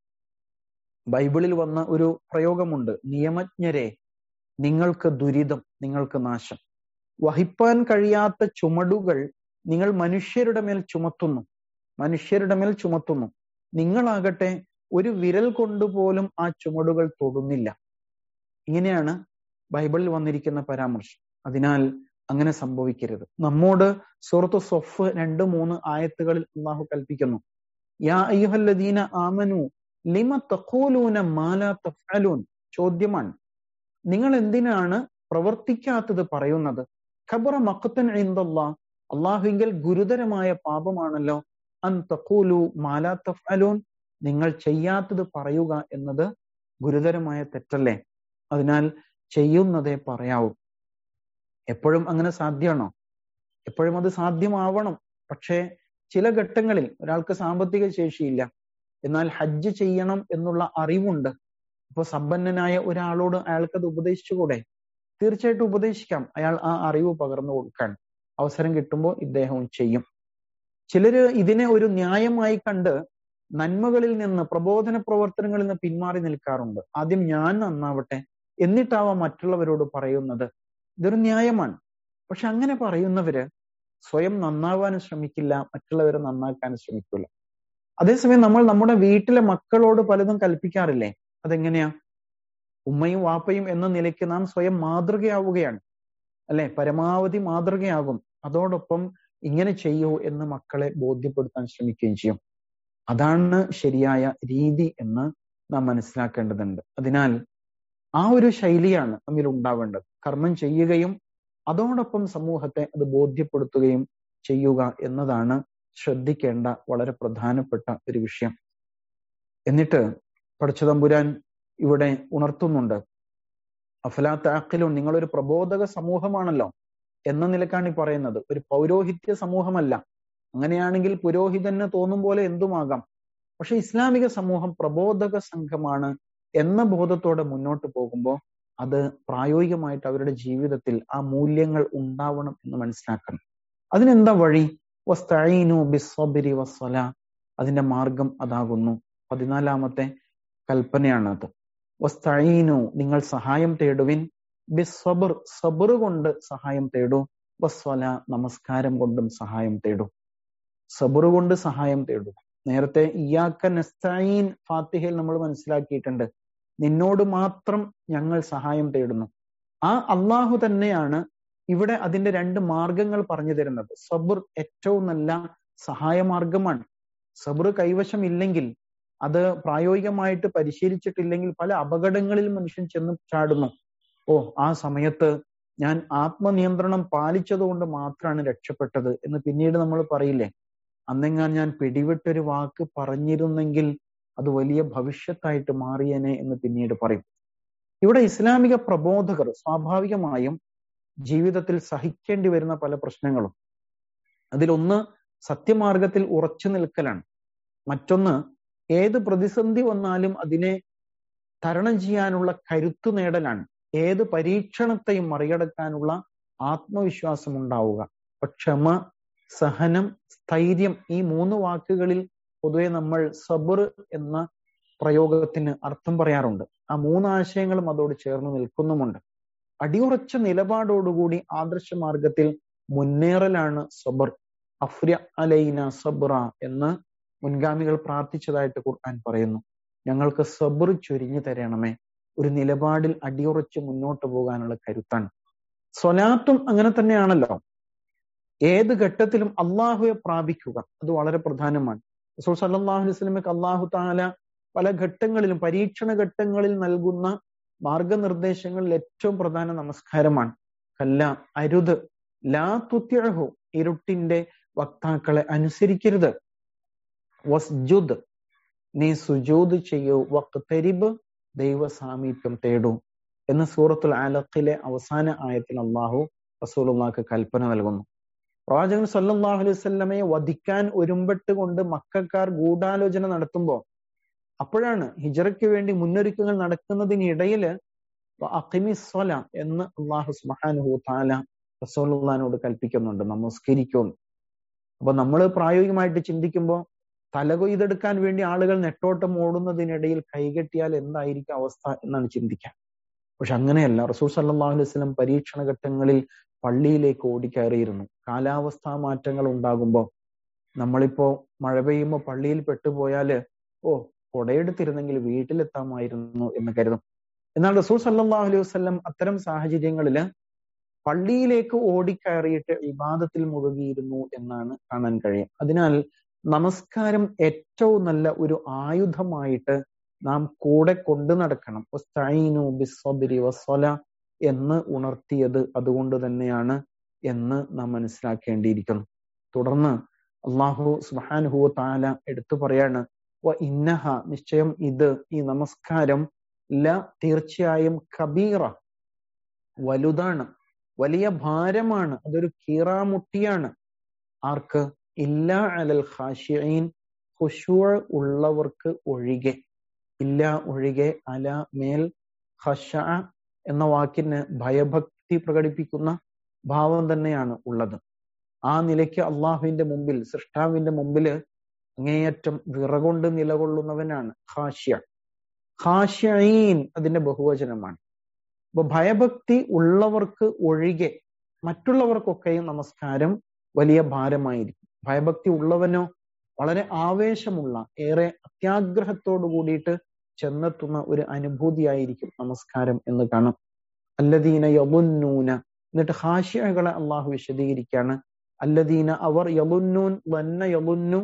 ബൈബിളിൽ വന്ന ഒരു പ്രയോഗമുണ്ട് നിയമജ്ഞരെ നിങ്ങൾക്ക് ദുരിതം നിങ്ങൾക്ക് നാശം വഹിപ്പാൻ കഴിയാത്ത ചുമടുകൾ നിങ്ങൾ മനുഷ്യരുടെ മേൽ ചുമത്തുന്നു മനുഷ്യരുടെ മേൽ ചുമത്തുന്നു നിങ്ങളാകട്ടെ ഒരു വിരൽ കൊണ്ടുപോലും ആ ചുമടുകൾ തൊടുന്നില്ല ഇങ്ങനെയാണ് ബൈബിളിൽ വന്നിരിക്കുന്ന പരാമർശം അതിനാൽ അങ്ങനെ സംഭവിക്കരുത് നമ്മോട് സുഹൃത്ത് സൊഫ് രണ്ട് മൂന്ന് ആയത്തുകളിൽ അള്ളാഹു കൽപ്പിക്കുന്നു യാ അയ്യുഹല്ലദീന ആമനു ലിമ തഖൂലൂന മാല തഫ്അലൂൻ ചോദ്യമാണ് നിങ്ങൾ എന്തിനാണ് പ്രവർത്തിക്കാത്തത് പറയുന്നത് ഖബറ മഖത്തൻ ഇന്ദല്ലാ അള്ളാഹുവിങ്കൽ ഗുരുതരമായ പാപമാണല്ലോ അൻ തഖൂലു മാല തഫ്അലൂൻ നിങ്ങൾ ചെയ്യാത്തത് പറയുക എന്നത് ഗുരുതരമായ തെറ്റല്ലേ അതിനാൽ ചെയ്യുന്നതേ പറയാവൂ എപ്പോഴും അങ്ങനെ സാധ്യമാണോ എപ്പോഴും അത് സാധ്യമാവണം പക്ഷേ ചില ഘട്ടങ്ങളിൽ ഒരാൾക്ക് സാമ്പത്തിക ശേഷിയില്ല എന്നാൽ ഹജ്ജ് ചെയ്യണം എന്നുള്ള അറിവുണ്ട് ഇപ്പൊ സമ്പന്നനായ ഒരാളോട് അയാൾക്കത് ഉപദേശിച്ചുകൂടെ തീർച്ചയായിട്ടും ഉപദേശിക്കാം അയാൾ ആ അറിവ് പകർന്നു കൊടുക്കാൻ അവസരം കിട്ടുമ്പോൾ ഇദ്ദേഹവും ചെയ്യും ചിലര് ഇതിനെ ഒരു ന്യായമായി കണ്ട് നന്മകളിൽ നിന്ന് പ്രബോധന പ്രവർത്തനങ്ങളിൽ നിന്ന് പിന്മാറി നിൽക്കാറുണ്ട് ആദ്യം ഞാൻ നന്നാവട്ടെ എന്നിട്ടാവാം മറ്റുള്ളവരോട് പറയുന്നത് ഇതൊരു ന്യായമാണ് പക്ഷെ അങ്ങനെ പറയുന്നവര് സ്വയം നന്നാവാനും ശ്രമിക്കില്ല മറ്റുള്ളവരെ നന്നാക്കാനും ശ്രമിക്കില്ല അതേസമയം നമ്മൾ നമ്മുടെ വീട്ടിലെ മക്കളോട് പലതും കൽപ്പിക്കാറില്ലേ അതെങ്ങനെയാ ഉമ്മയും വാപ്പയും എന്ന നിലയ്ക്ക് നാം സ്വയം മാതൃകയാവുകയാണ് അല്ലെ പരമാവധി മാതൃകയാകും അതോടൊപ്പം ഇങ്ങനെ ചെയ്യൂ എന്ന് മക്കളെ ബോധ്യപ്പെടുത്താൻ ശ്രമിക്കുകയും ചെയ്യും അതാണ് ശരിയായ രീതി എന്ന് നാം മനസ്സിലാക്കേണ്ടതുണ്ട് അതിനാൽ ആ ഒരു ശൈലിയാണ് നമ്മിൽ ഉണ്ടാവേണ്ടത് കർമ്മം ചെയ്യുകയും അതോടൊപ്പം സമൂഹത്തെ അത് ബോധ്യപ്പെടുത്തുകയും ചെയ്യുക എന്നതാണ് ശ്രദ്ധിക്കേണ്ട വളരെ പ്രധാനപ്പെട്ട ഒരു വിഷയം എന്നിട്ട് പഠിച്ചതമ്പുരാൻ ഇവിടെ ഉണർത്തുന്നുണ്ട് അഫലാ താക്കിലും നിങ്ങളൊരു പ്രബോധക സമൂഹമാണല്ലോ എന്ന നിലക്കാണ് ഈ പറയുന്നത് ഒരു പൗരോഹിത്യ സമൂഹമല്ല അങ്ങനെയാണെങ്കിൽ പുരോഹിതന് തോന്നും പോലെ എന്തുമാകാം പക്ഷെ ഇസ്ലാമിക സമൂഹം പ്രബോധക സംഘമാണ് എന്ന ബോധത്തോടെ മുന്നോട്ട് പോകുമ്പോൾ അത് പ്രായോഗികമായിട്ട് അവരുടെ ജീവിതത്തിൽ ആ മൂല്യങ്ങൾ ഉണ്ടാവണം എന്ന് മനസ്സിലാക്കണം അതിനെന്താ വഴി വസ്തഈനു ബിസ്സബരി വസ്സല അതിന്റെ മാർഗം അതാകുന്നു പതിനാലാമത്തെ കൽപ്പനയാണത് വസ്തഈനു നിങ്ങൾ സഹായം തേടുവിൻ ബിസ്സബർ സബർ കൊണ്ട് സഹായം തേടൂ വസ്വല നമസ്കാരം കൊണ്ടും സഹായം തേടൂ സബർ കൊണ്ട് സഹായം തേടൂ നേരത്തെ ഇയാക്ക നസ്തഈൻ ഫാത്തിഹയിൽ നമ്മൾ മനസ്സിലാക്കിയിട്ടുണ്ട് നിന്നോട് മാത്രം ഞങ്ങൾ സഹായം തേടുന്നു ആ അള്ളാഹു തന്നെയാണ് ഇവിടെ അതിന്റെ രണ്ട് മാർഗങ്ങൾ പറഞ്ഞു തരുന്നത് സബർ ഏറ്റവും നല്ല സഹായ മാർഗമാണ് സബർ കൈവശം ഇല്ലെങ്കിൽ അത് പ്രായോഗികമായിട്ട് പരിശീലിച്ചിട്ടില്ലെങ്കിൽ പല അപകടങ്ങളിൽ മനുഷ്യൻ ചെന്ന് ചാടുന്നു ഓ ആ സമയത്ത് ഞാൻ ആത്മനിയന്ത്രണം പാലിച്ചതുകൊണ്ട് മാത്രമാണ് രക്ഷപ്പെട്ടത് എന്ന് പിന്നീട് നമ്മൾ പറയില്ലേ അന്നെങ്ങാൻ ഞാൻ പിടിവിട്ടൊരു വാക്ക് പറഞ്ഞിരുന്നെങ്കിൽ അത് വലിയ ഭവിഷ്യത്തായിട്ട് മാറിയനെ എന്ന് പിന്നീട് പറയും ഇവിടെ ഇസ്ലാമിക പ്രബോധകർ സ്വാഭാവികമായും ജീവിതത്തിൽ സഹിക്കേണ്ടി വരുന്ന പല പ്രശ്നങ്ങളും അതിലൊന്ന് സത്യമാർഗത്തിൽ ഉറച്ചു നിൽക്കലാണ് മറ്റൊന്ന് ഏത് പ്രതിസന്ധി വന്നാലും അതിനെ തരണം ചെയ്യാനുള്ള കരുത്തു നേടലാണ് ഏത് പരീക്ഷണത്തെയും മറികടക്കാനുള്ള ആത്മവിശ്വാസം ഉണ്ടാവുക ക്ഷമ സഹനം സ്ഥൈര്യം ഈ മൂന്ന് വാക്കുകളിൽ പൊതുവെ നമ്മൾ സബർ എന്ന പ്രയോഗത്തിന് അർത്ഥം പറയാറുണ്ട് ആ മൂന്ന് ആശയങ്ങളും അതോട് ചേർന്ന് നിൽക്കുന്നുമുണ്ട് അടിയുറച്ച നിലപാടോടുകൂടി ആദർശ മാർഗത്തിൽ മുന്നേറലാണ് സബർ അഫ്ര അലൈന സബ്ര എന്ന് മുൻഗാമികൾ പ്രാർത്ഥിച്ചതായിട്ട് ഖുർആൻ പറയുന്നു ഞങ്ങൾക്ക് സബർ ചൊരിഞ്ഞു തരണമേ ഒരു നിലപാടിൽ അടിയുറച്ച് മുന്നോട്ട് പോകാനുള്ള കരുത്താണ് സ്വലാത്തും അങ്ങനെ തന്നെയാണല്ലോ ഏത് ഘട്ടത്തിലും അള്ളാഹുവെ പ്രാപിക്കുക അത് വളരെ പ്രധാനമാണ് റസൂൽ സല്ലല്ലാഹു അലൈഹി വസല്ലമയ്ക്ക് അള്ളാഹു താല പല ഘട്ടങ്ങളിലും പരീക്ഷണ ഘട്ടങ്ങളിൽ നൽകുന്ന മാർഗനിർദ്ദേശങ്ങളിൽ ഏറ്റവും പ്രധാന നമസ്കാരമാണ് കല്ല അരുത് ലാ തുത്യഹു ഇരുട്ടിന്റെ വക്താക്കളെ അനുസരിക്കരുത് വസ്ജുദ് നീ സുജൂദ് ചെയ്യൂ വക്തരിബ് ദൈവ സാമീപ്യം തേടൂ എന്ന് സൂറത്തുൽ അലഖിലെ അവസാന ആയത്തിൽ അള്ളാഹു റസൂലുള്ളാഹ്ക്ക് കൽപ്പന നൽകുന്നു പ്രവാചകൻ സല്ലല്ലാഹു അലൈഹി വസല്ലമയെ വധിക്കാൻ ഒരുമ്പെട്ട് കൊണ്ട് മക്കാർ ഗൂഢാലോചന നടത്തുമ്പോൾ അപ്പോഴാണ് ഹിജറയ്ക്ക് വേണ്ടി മുന്നൊരുക്കങ്ങൾ നടക്കുന്നതിനിടയില് അഖിമിസ്വല എന്ന് അള്ളാഹു സുബ്ഹാനഹു തആല റസൂലുള്ളാഹിനോട് കൽപ്പിക്കുന്നുണ്ട് നമസ്കരിക്കും അപ്പൊ നമ്മൾ പ്രായോഗികമായിട്ട് ചിന്തിക്കുമ്പോൾ തലകൊയ്തെടുക്കാൻ വേണ്ടി ആളുകൾ നെട്ടോട്ടം ഓടുന്നതിനിടയിൽ കൈകെട്ടിയാൽ എന്തായിരിക്കും അവസ്ഥ എന്നാണ് ചിന്തിക്കാൻ പക്ഷെ അങ്ങനെയല്ല റസൂൽ സല്ലല്ലാഹു അലൈഹി വസല്ലം പരീക്ഷണ ഘട്ടങ്ങളിൽ പള്ളിയിലേക്ക് ഓടിക്കയറിയിരുന്നു കാലാവസ്ഥാ മാറ്റങ്ങൾ ഉണ്ടാകുമ്പോൾ നമ്മളിപ്പോ മഴ പെയ്യുമ്പോൾ പള്ളിയിൽ പെട്ടുപോയാല് ഓ കൊടയെടുത്തിരുന്നെങ്കിൽ വീട്ടിലെത്താമായിരുന്നു എന്ന് കരുതും എന്നാൽ റസൂൽ സല്ലല്ലാഹു അലൈഹി വസല്ലം അത്തരം സാഹചര്യങ്ങളിൽ പള്ളിയിലേക്ക് ഓടിക്കയറിയിട്ട് ഇബാദത്തിൽ മുഴുകിയിരുന്നു എന്നാണ് കാണാൻ കഴിയും അതിനാൽ നമസ്കാരം ഏറ്റവും നല്ല ഒരു ആയുധമായിട്ട് നാം കൂടെ കൊണ്ടു നടക്കണം വസ്വല എന്ന് ഉണർത്തിയത് അതുകൊണ്ട് തന്നെയാണ് എന്ന് നാം മനസ്സിലാക്കേണ്ടിയിരിക്കുന്നു തുടർന്ന് അള്ളാഹു സുബാനുഹു താല എടുത്തു പറയാണ് വ ഇന്നഹ നിശ്ചയം ഇത് ഈ നമസ്കാരം ല തീർച്ചയായും കബീറ വലുതാണ് വലിയ ഭാരമാണ് അതൊരു കീറാമുട്ടിയാണ് ആർക്ക് ഇല്ല അലൽ ഖാഷിഈൻ ഖുശൂഅ ഉള്ളവർക്ക് ഒഴികെ ഇല്ല ഒഴികെ അല മേൽ ഖശ എന്ന വാക്കിന് ഭയഭക്തി പ്രകടിപ്പിക്കുന്ന ഭാവം തന്നെയാണ് ഉള്ളത് ആ നിലയ്ക്ക് അള്ളാഹുവിന്റെ മുമ്പിൽ സൃഷ്ടാവിന്റെ മുമ്പിൽ അങ്ങേയറ്റം വിറകൊണ്ട് നിലകൊള്ളുന്നവനാണ് ഖാഷ്യ ഖാഷ്യീൻ അതിന്റെ ബഹുവചനമാണ് അപ്പൊ ഭയഭക്തി ഉള്ളവർക്ക് ഒഴികെ മറ്റുള്ളവർക്കൊക്കെയും നമസ്കാരം വലിയ ഭാരമായിരിക്കും ഭയഭക്തി ഉള്ളവനോ വളരെ ആവേശമുള്ള ഏറെ അത്യാഗ്രഹത്തോടു കൂടിയിട്ട് ചെന്നെത്തുന്ന ഒരു അനുഭൂതിയായിരിക്കും നമസ്കാരം എന്ന് കാണാം അല്ലദീന യമുന്നൂന എന്നിട്ട് ഹാഷിയകളെ അള്ളാഹു വിശദീകരിക്കാണ് അല്ലദീന അവർ യലുന്നൂൻ വന്ന യലുന്നു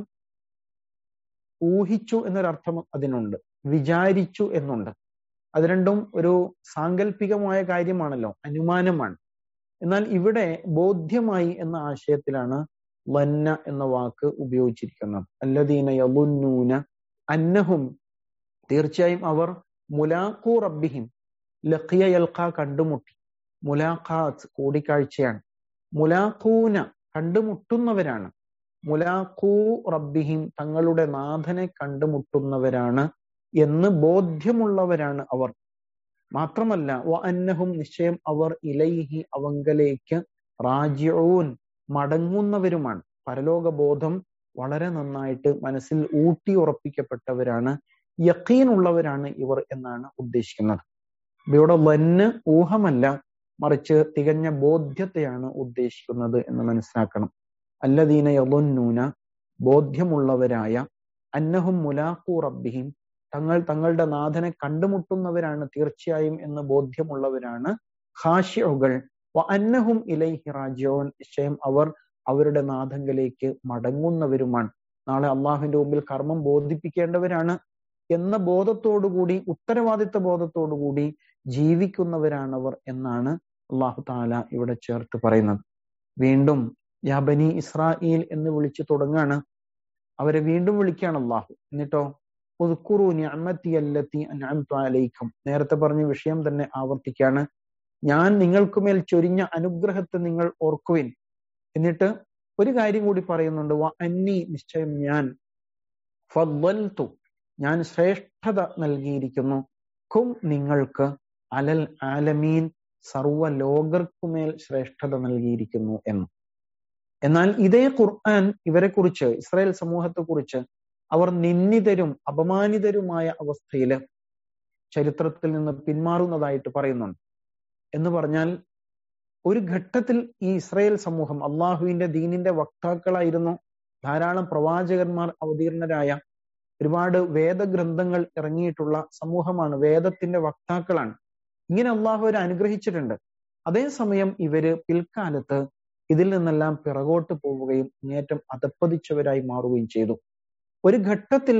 ഊഹിച്ചു എന്നൊരർത്ഥം അതിനുണ്ട് വിചാരിച്ചു എന്നുണ്ട് അത് രണ്ടും ഒരു സാങ്കല്പികമായ കാര്യമാണല്ലോ അനുമാനമാണ് എന്നാൽ ഇവിടെ ബോധ്യമായി എന്ന ആശയത്തിലാണ് വന്ന എന്ന വാക്ക് ഉപയോഗിച്ചിരിക്കുന്നത് അല്ലദീന യലുന്നൂന അന്നഹും തീർച്ചയായും അവർ മുലാഖു റബ്ബിഹിം ലഖിയ യൽഖ കണ്ടുമുട്ടി മുലാഖാത്ത് കൂടിക്കാഴ്ചയാണ് മുലാഖൂന കണ്ടുമുട്ടുന്നവരാണ് മുലാഖൂ റബ്ബിഹിം തങ്ങളുടെ നാഥനെ കണ്ടുമുട്ടുന്നവരാണ് എന്ന് ബോധ്യമുള്ളവരാണ് അവർ മാത്രമല്ല വ അന്നഹും നിശ്ചയം അവർ ഇലൈഹി അവങ്കലേക്ക് റാജിഊൻ മടങ്ങുന്നവരുമാണ് പരലോക ബോധം വളരെ നന്നായിട്ട് മനസ്സിൽ ഊട്ടി ഉറപ്പിക്കപ്പെട്ടവരാണ് യക്കീൻ ഉള്ളവരാണ് ഇവർ എന്നാണ് ഉദ്ദേശിക്കുന്നത് ഇവിടെ വന്ന് ഊഹമല്ല മറിച്ച് തികഞ്ഞ ബോധ്യത്തെയാണ് ഉദ്ദേശിക്കുന്നത് എന്ന് മനസ്സിലാക്കണം അല്ലദീന യലുന്നൂന ബോധ്യമുള്ളവരായ അന്നഹും മുലാഖു റബ്ബിഹിം തങ്ങൾ തങ്ങളുടെ നാഥനെ കണ്ടുമുട്ടുന്നവരാണ് തീർച്ചയായും എന്ന് ബോധ്യമുള്ളവരാണ് ഹാഷ്യകൾ അന്നഹും ഇലൈഹി റാജിയോൻ നിശ്ചയം അവർ അവരുടെ നാഥങ്കലേക്ക് മടങ്ങുന്നവരുമാണ് നാളെ അള്ളാഹുവിന്റെ മുമ്പിൽ കർമ്മം ബോധിപ്പിക്കേണ്ടവരാണ് എന്ന ബോധത്തോടുകൂടി ഉത്തരവാദിത്ത ബോധത്തോടുകൂടി ജീവിക്കുന്നവരാണവർ എന്നാണ് അള്ളാഹു താല ഇവിടെ ചേർത്ത് പറയുന്നത് വീണ്ടും യാബനി ഇസ്രായേൽ എന്ന് വിളിച്ചു തുടങ്ങാണ് അവരെ വീണ്ടും വിളിക്കുകയാണ് അള്ളാഹു എന്നിട്ടോ ഉദ്ക്കുറു ഞാമത്തി അല്ലത്തി അൻഅംതു അലൈക്കും നേരത്തെ പറഞ്ഞ വിഷയം തന്നെ ആവർത്തിക്കാണ് ഞാൻ നിങ്ങൾക്കുമേൽ ചൊരിഞ്ഞ അനുഗ്രഹത്തെ നിങ്ങൾ ഓർക്കുവിൻ എന്നിട്ട് ഒരു കാര്യം കൂടി പറയുന്നുണ്ട് വ അന്നി നിശ്ചയം ഞാൻ ഫദ്വൽതു ഞാൻ ശ്രേഷ്ഠത നൽകിയിരിക്കുന്നു ഖും നിങ്ങൾക്ക് അലൽ ആലമീൻ സർവ ലോകർക്കുമേൽ ശ്രേഷ്ഠത നൽകിയിരിക്കുന്നു എന്ന് എന്നാൽ ഇതേ ഖുർആൻ ഇവരെ കുറിച്ച് ഇസ്രായേൽ സമൂഹത്തെ കുറിച്ച് അവർ നിന്ദിതരും അപമാനിതരുമായ അവസ്ഥയില് ചരിത്രത്തിൽ നിന്ന് പിന്മാറുന്നതായിട്ട് പറയുന്നുണ്ട് എന്ന് പറഞ്ഞാൽ ഒരു ഘട്ടത്തിൽ ഈ ഇസ്രായേൽ സമൂഹം അള്ളാഹുവിന്റെ ദീനിന്റെ വക്താക്കളായിരുന്നു ധാരാളം പ്രവാചകന്മാർ അവതീർണരായ ഒരുപാട് വേദഗ്രന്ഥങ്ങൾ ഇറങ്ങിയിട്ടുള്ള സമൂഹമാണ് വേദത്തിന്റെ വക്താക്കളാണ് ഇങ്ങനെ അള്ളാഹു അവരെ അനുഗ്രഹിച്ചിട്ടുണ്ട് അതേസമയം ഇവര് പിൽക്കാലത്ത് ഇതിൽ നിന്നെല്ലാം പിറകോട്ട് പോവുകയും അങ്ങേറ്റം അതപ്പതിച്ചവരായി മാറുകയും ചെയ്തു ഒരു ഘട്ടത്തിൽ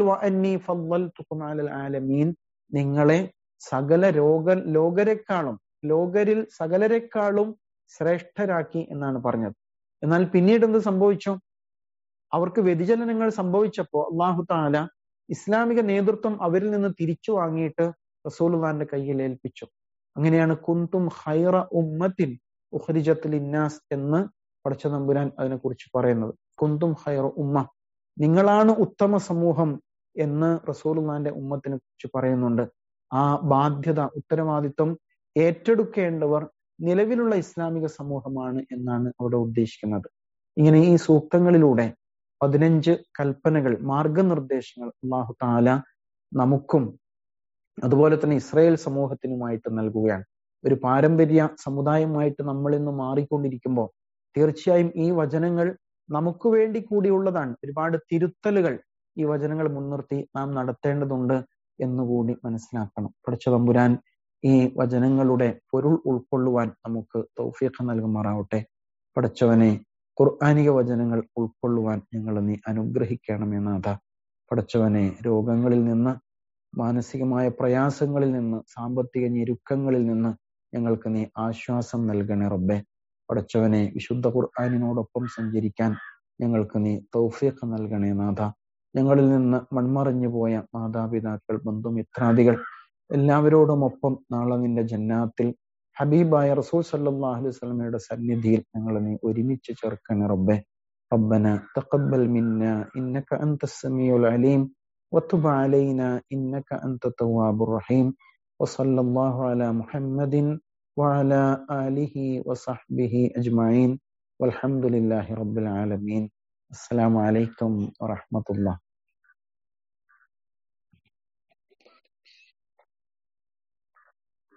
ആലമീൻ നിങ്ങളെ സകല രോഗ ലോകരെക്കാളും ലോകരിൽ സകലരെക്കാളും ശ്രേഷ്ഠരാക്കി എന്നാണ് പറഞ്ഞത് എന്നാൽ പിന്നീട് എന്ത് സംഭവിച്ചു അവർക്ക് വ്യതിചലനങ്ങൾ സംഭവിച്ചപ്പോ അള്ളാഹു താല ഇസ്ലാമിക നേതൃത്വം അവരിൽ നിന്ന് തിരിച്ചു വാങ്ങിയിട്ട് റസൂലുള്ളാന്റെ കയ്യിൽ ഏൽപ്പിച്ചു അങ്ങനെയാണ് കുന്തും ഹൈറ ഉമ്മത്തിൻ ഉഹരിജത്തിൽ ഇന്നാസ് എന്ന് പടച്ച നമ്പുരാൻ അതിനെക്കുറിച്ച് പറയുന്നത് കുന്തും ഹൈറ ഉമ്മ നിങ്ങളാണ് ഉത്തമ സമൂഹം എന്ന് റസൂലുള്ളാന്റെ ഉമ്മത്തിനെ കുറിച്ച് പറയുന്നുണ്ട് ആ ബാധ്യത ഉത്തരവാദിത്വം ഏറ്റെടുക്കേണ്ടവർ നിലവിലുള്ള ഇസ്ലാമിക സമൂഹമാണ് എന്നാണ് അവിടെ ഉദ്ദേശിക്കുന്നത് ഇങ്ങനെ ഈ സൂക്തങ്ങളിലൂടെ പതിനഞ്ച് കൽപ്പനകൾ മാർഗനിർദ്ദേശങ്ങൾ അള്ളാഹു താല നമുക്കും അതുപോലെ തന്നെ ഇസ്രായേൽ സമൂഹത്തിനുമായിട്ട് നൽകുകയാണ് ഒരു പാരമ്പര്യ സമുദായമായിട്ട് നമ്മൾ ഇന്ന് മാറിക്കൊണ്ടിരിക്കുമ്പോൾ തീർച്ചയായും ഈ വചനങ്ങൾ നമുക്ക് വേണ്ടി കൂടിയുള്ളതാണ് ഒരുപാട് തിരുത്തലുകൾ ഈ വചനങ്ങൾ മുൻനിർത്തി നാം നടത്തേണ്ടതുണ്ട് എന്നുകൂടി മനസ്സിലാക്കണം പഠിച്ച തമ്പുരാൻ ഈ വചനങ്ങളുടെ പൊരുൾ ഉൾക്കൊള്ളുവാൻ നമുക്ക് തൗഫീഖ് നൽകുമാറാവട്ടെ പഠിച്ചവനെ ഖുർആാനിക വചനങ്ങൾ ഉൾക്കൊള്ളുവാൻ ഞങ്ങൾ നീ അനുഗ്രഹിക്കണമേ നാഥ പഠിച്ചവനെ രോഗങ്ങളിൽ നിന്ന് മാനസികമായ പ്രയാസങ്ങളിൽ നിന്ന് സാമ്പത്തിക ഞെരുക്കങ്ങളിൽ നിന്ന് ഞങ്ങൾക്ക് നീ ആശ്വാസം നൽകണേ റബ്ബെ പഠിച്ചവനെ വിശുദ്ധ ഖുർആാനിനോടൊപ്പം സഞ്ചരിക്കാൻ ഞങ്ങൾക്ക് നീ തൗഫീഖ് നൽകണേ നാഥ ഞങ്ങളിൽ നിന്ന് മൺമറഞ്ഞു പോയ മാതാപിതാക്കൾ ബന്ധുമിത്രാദികൾ എല്ലാവരോടുമൊപ്പം നാളെ നിന്റെ ജന്നാത്തിൽ ഹബീബായ റസൂൽ സല്ലല്ലാഹു അലൈഹി വസല്ലമയുടെ സന്നിധിയിൽ ഞങ്ങൾ നീ ഒരുമിച്ച് ചേർക്കണേ റബ്ബെ ربنا تقبل منا إنك أنت السميع العليم وتب علينا إنك أنت التواب الرحيم وصلى الله على محمد وعلى آله وصحبه أجمعين والحمد لله رب العالمين السلام عليكم ورحمة الله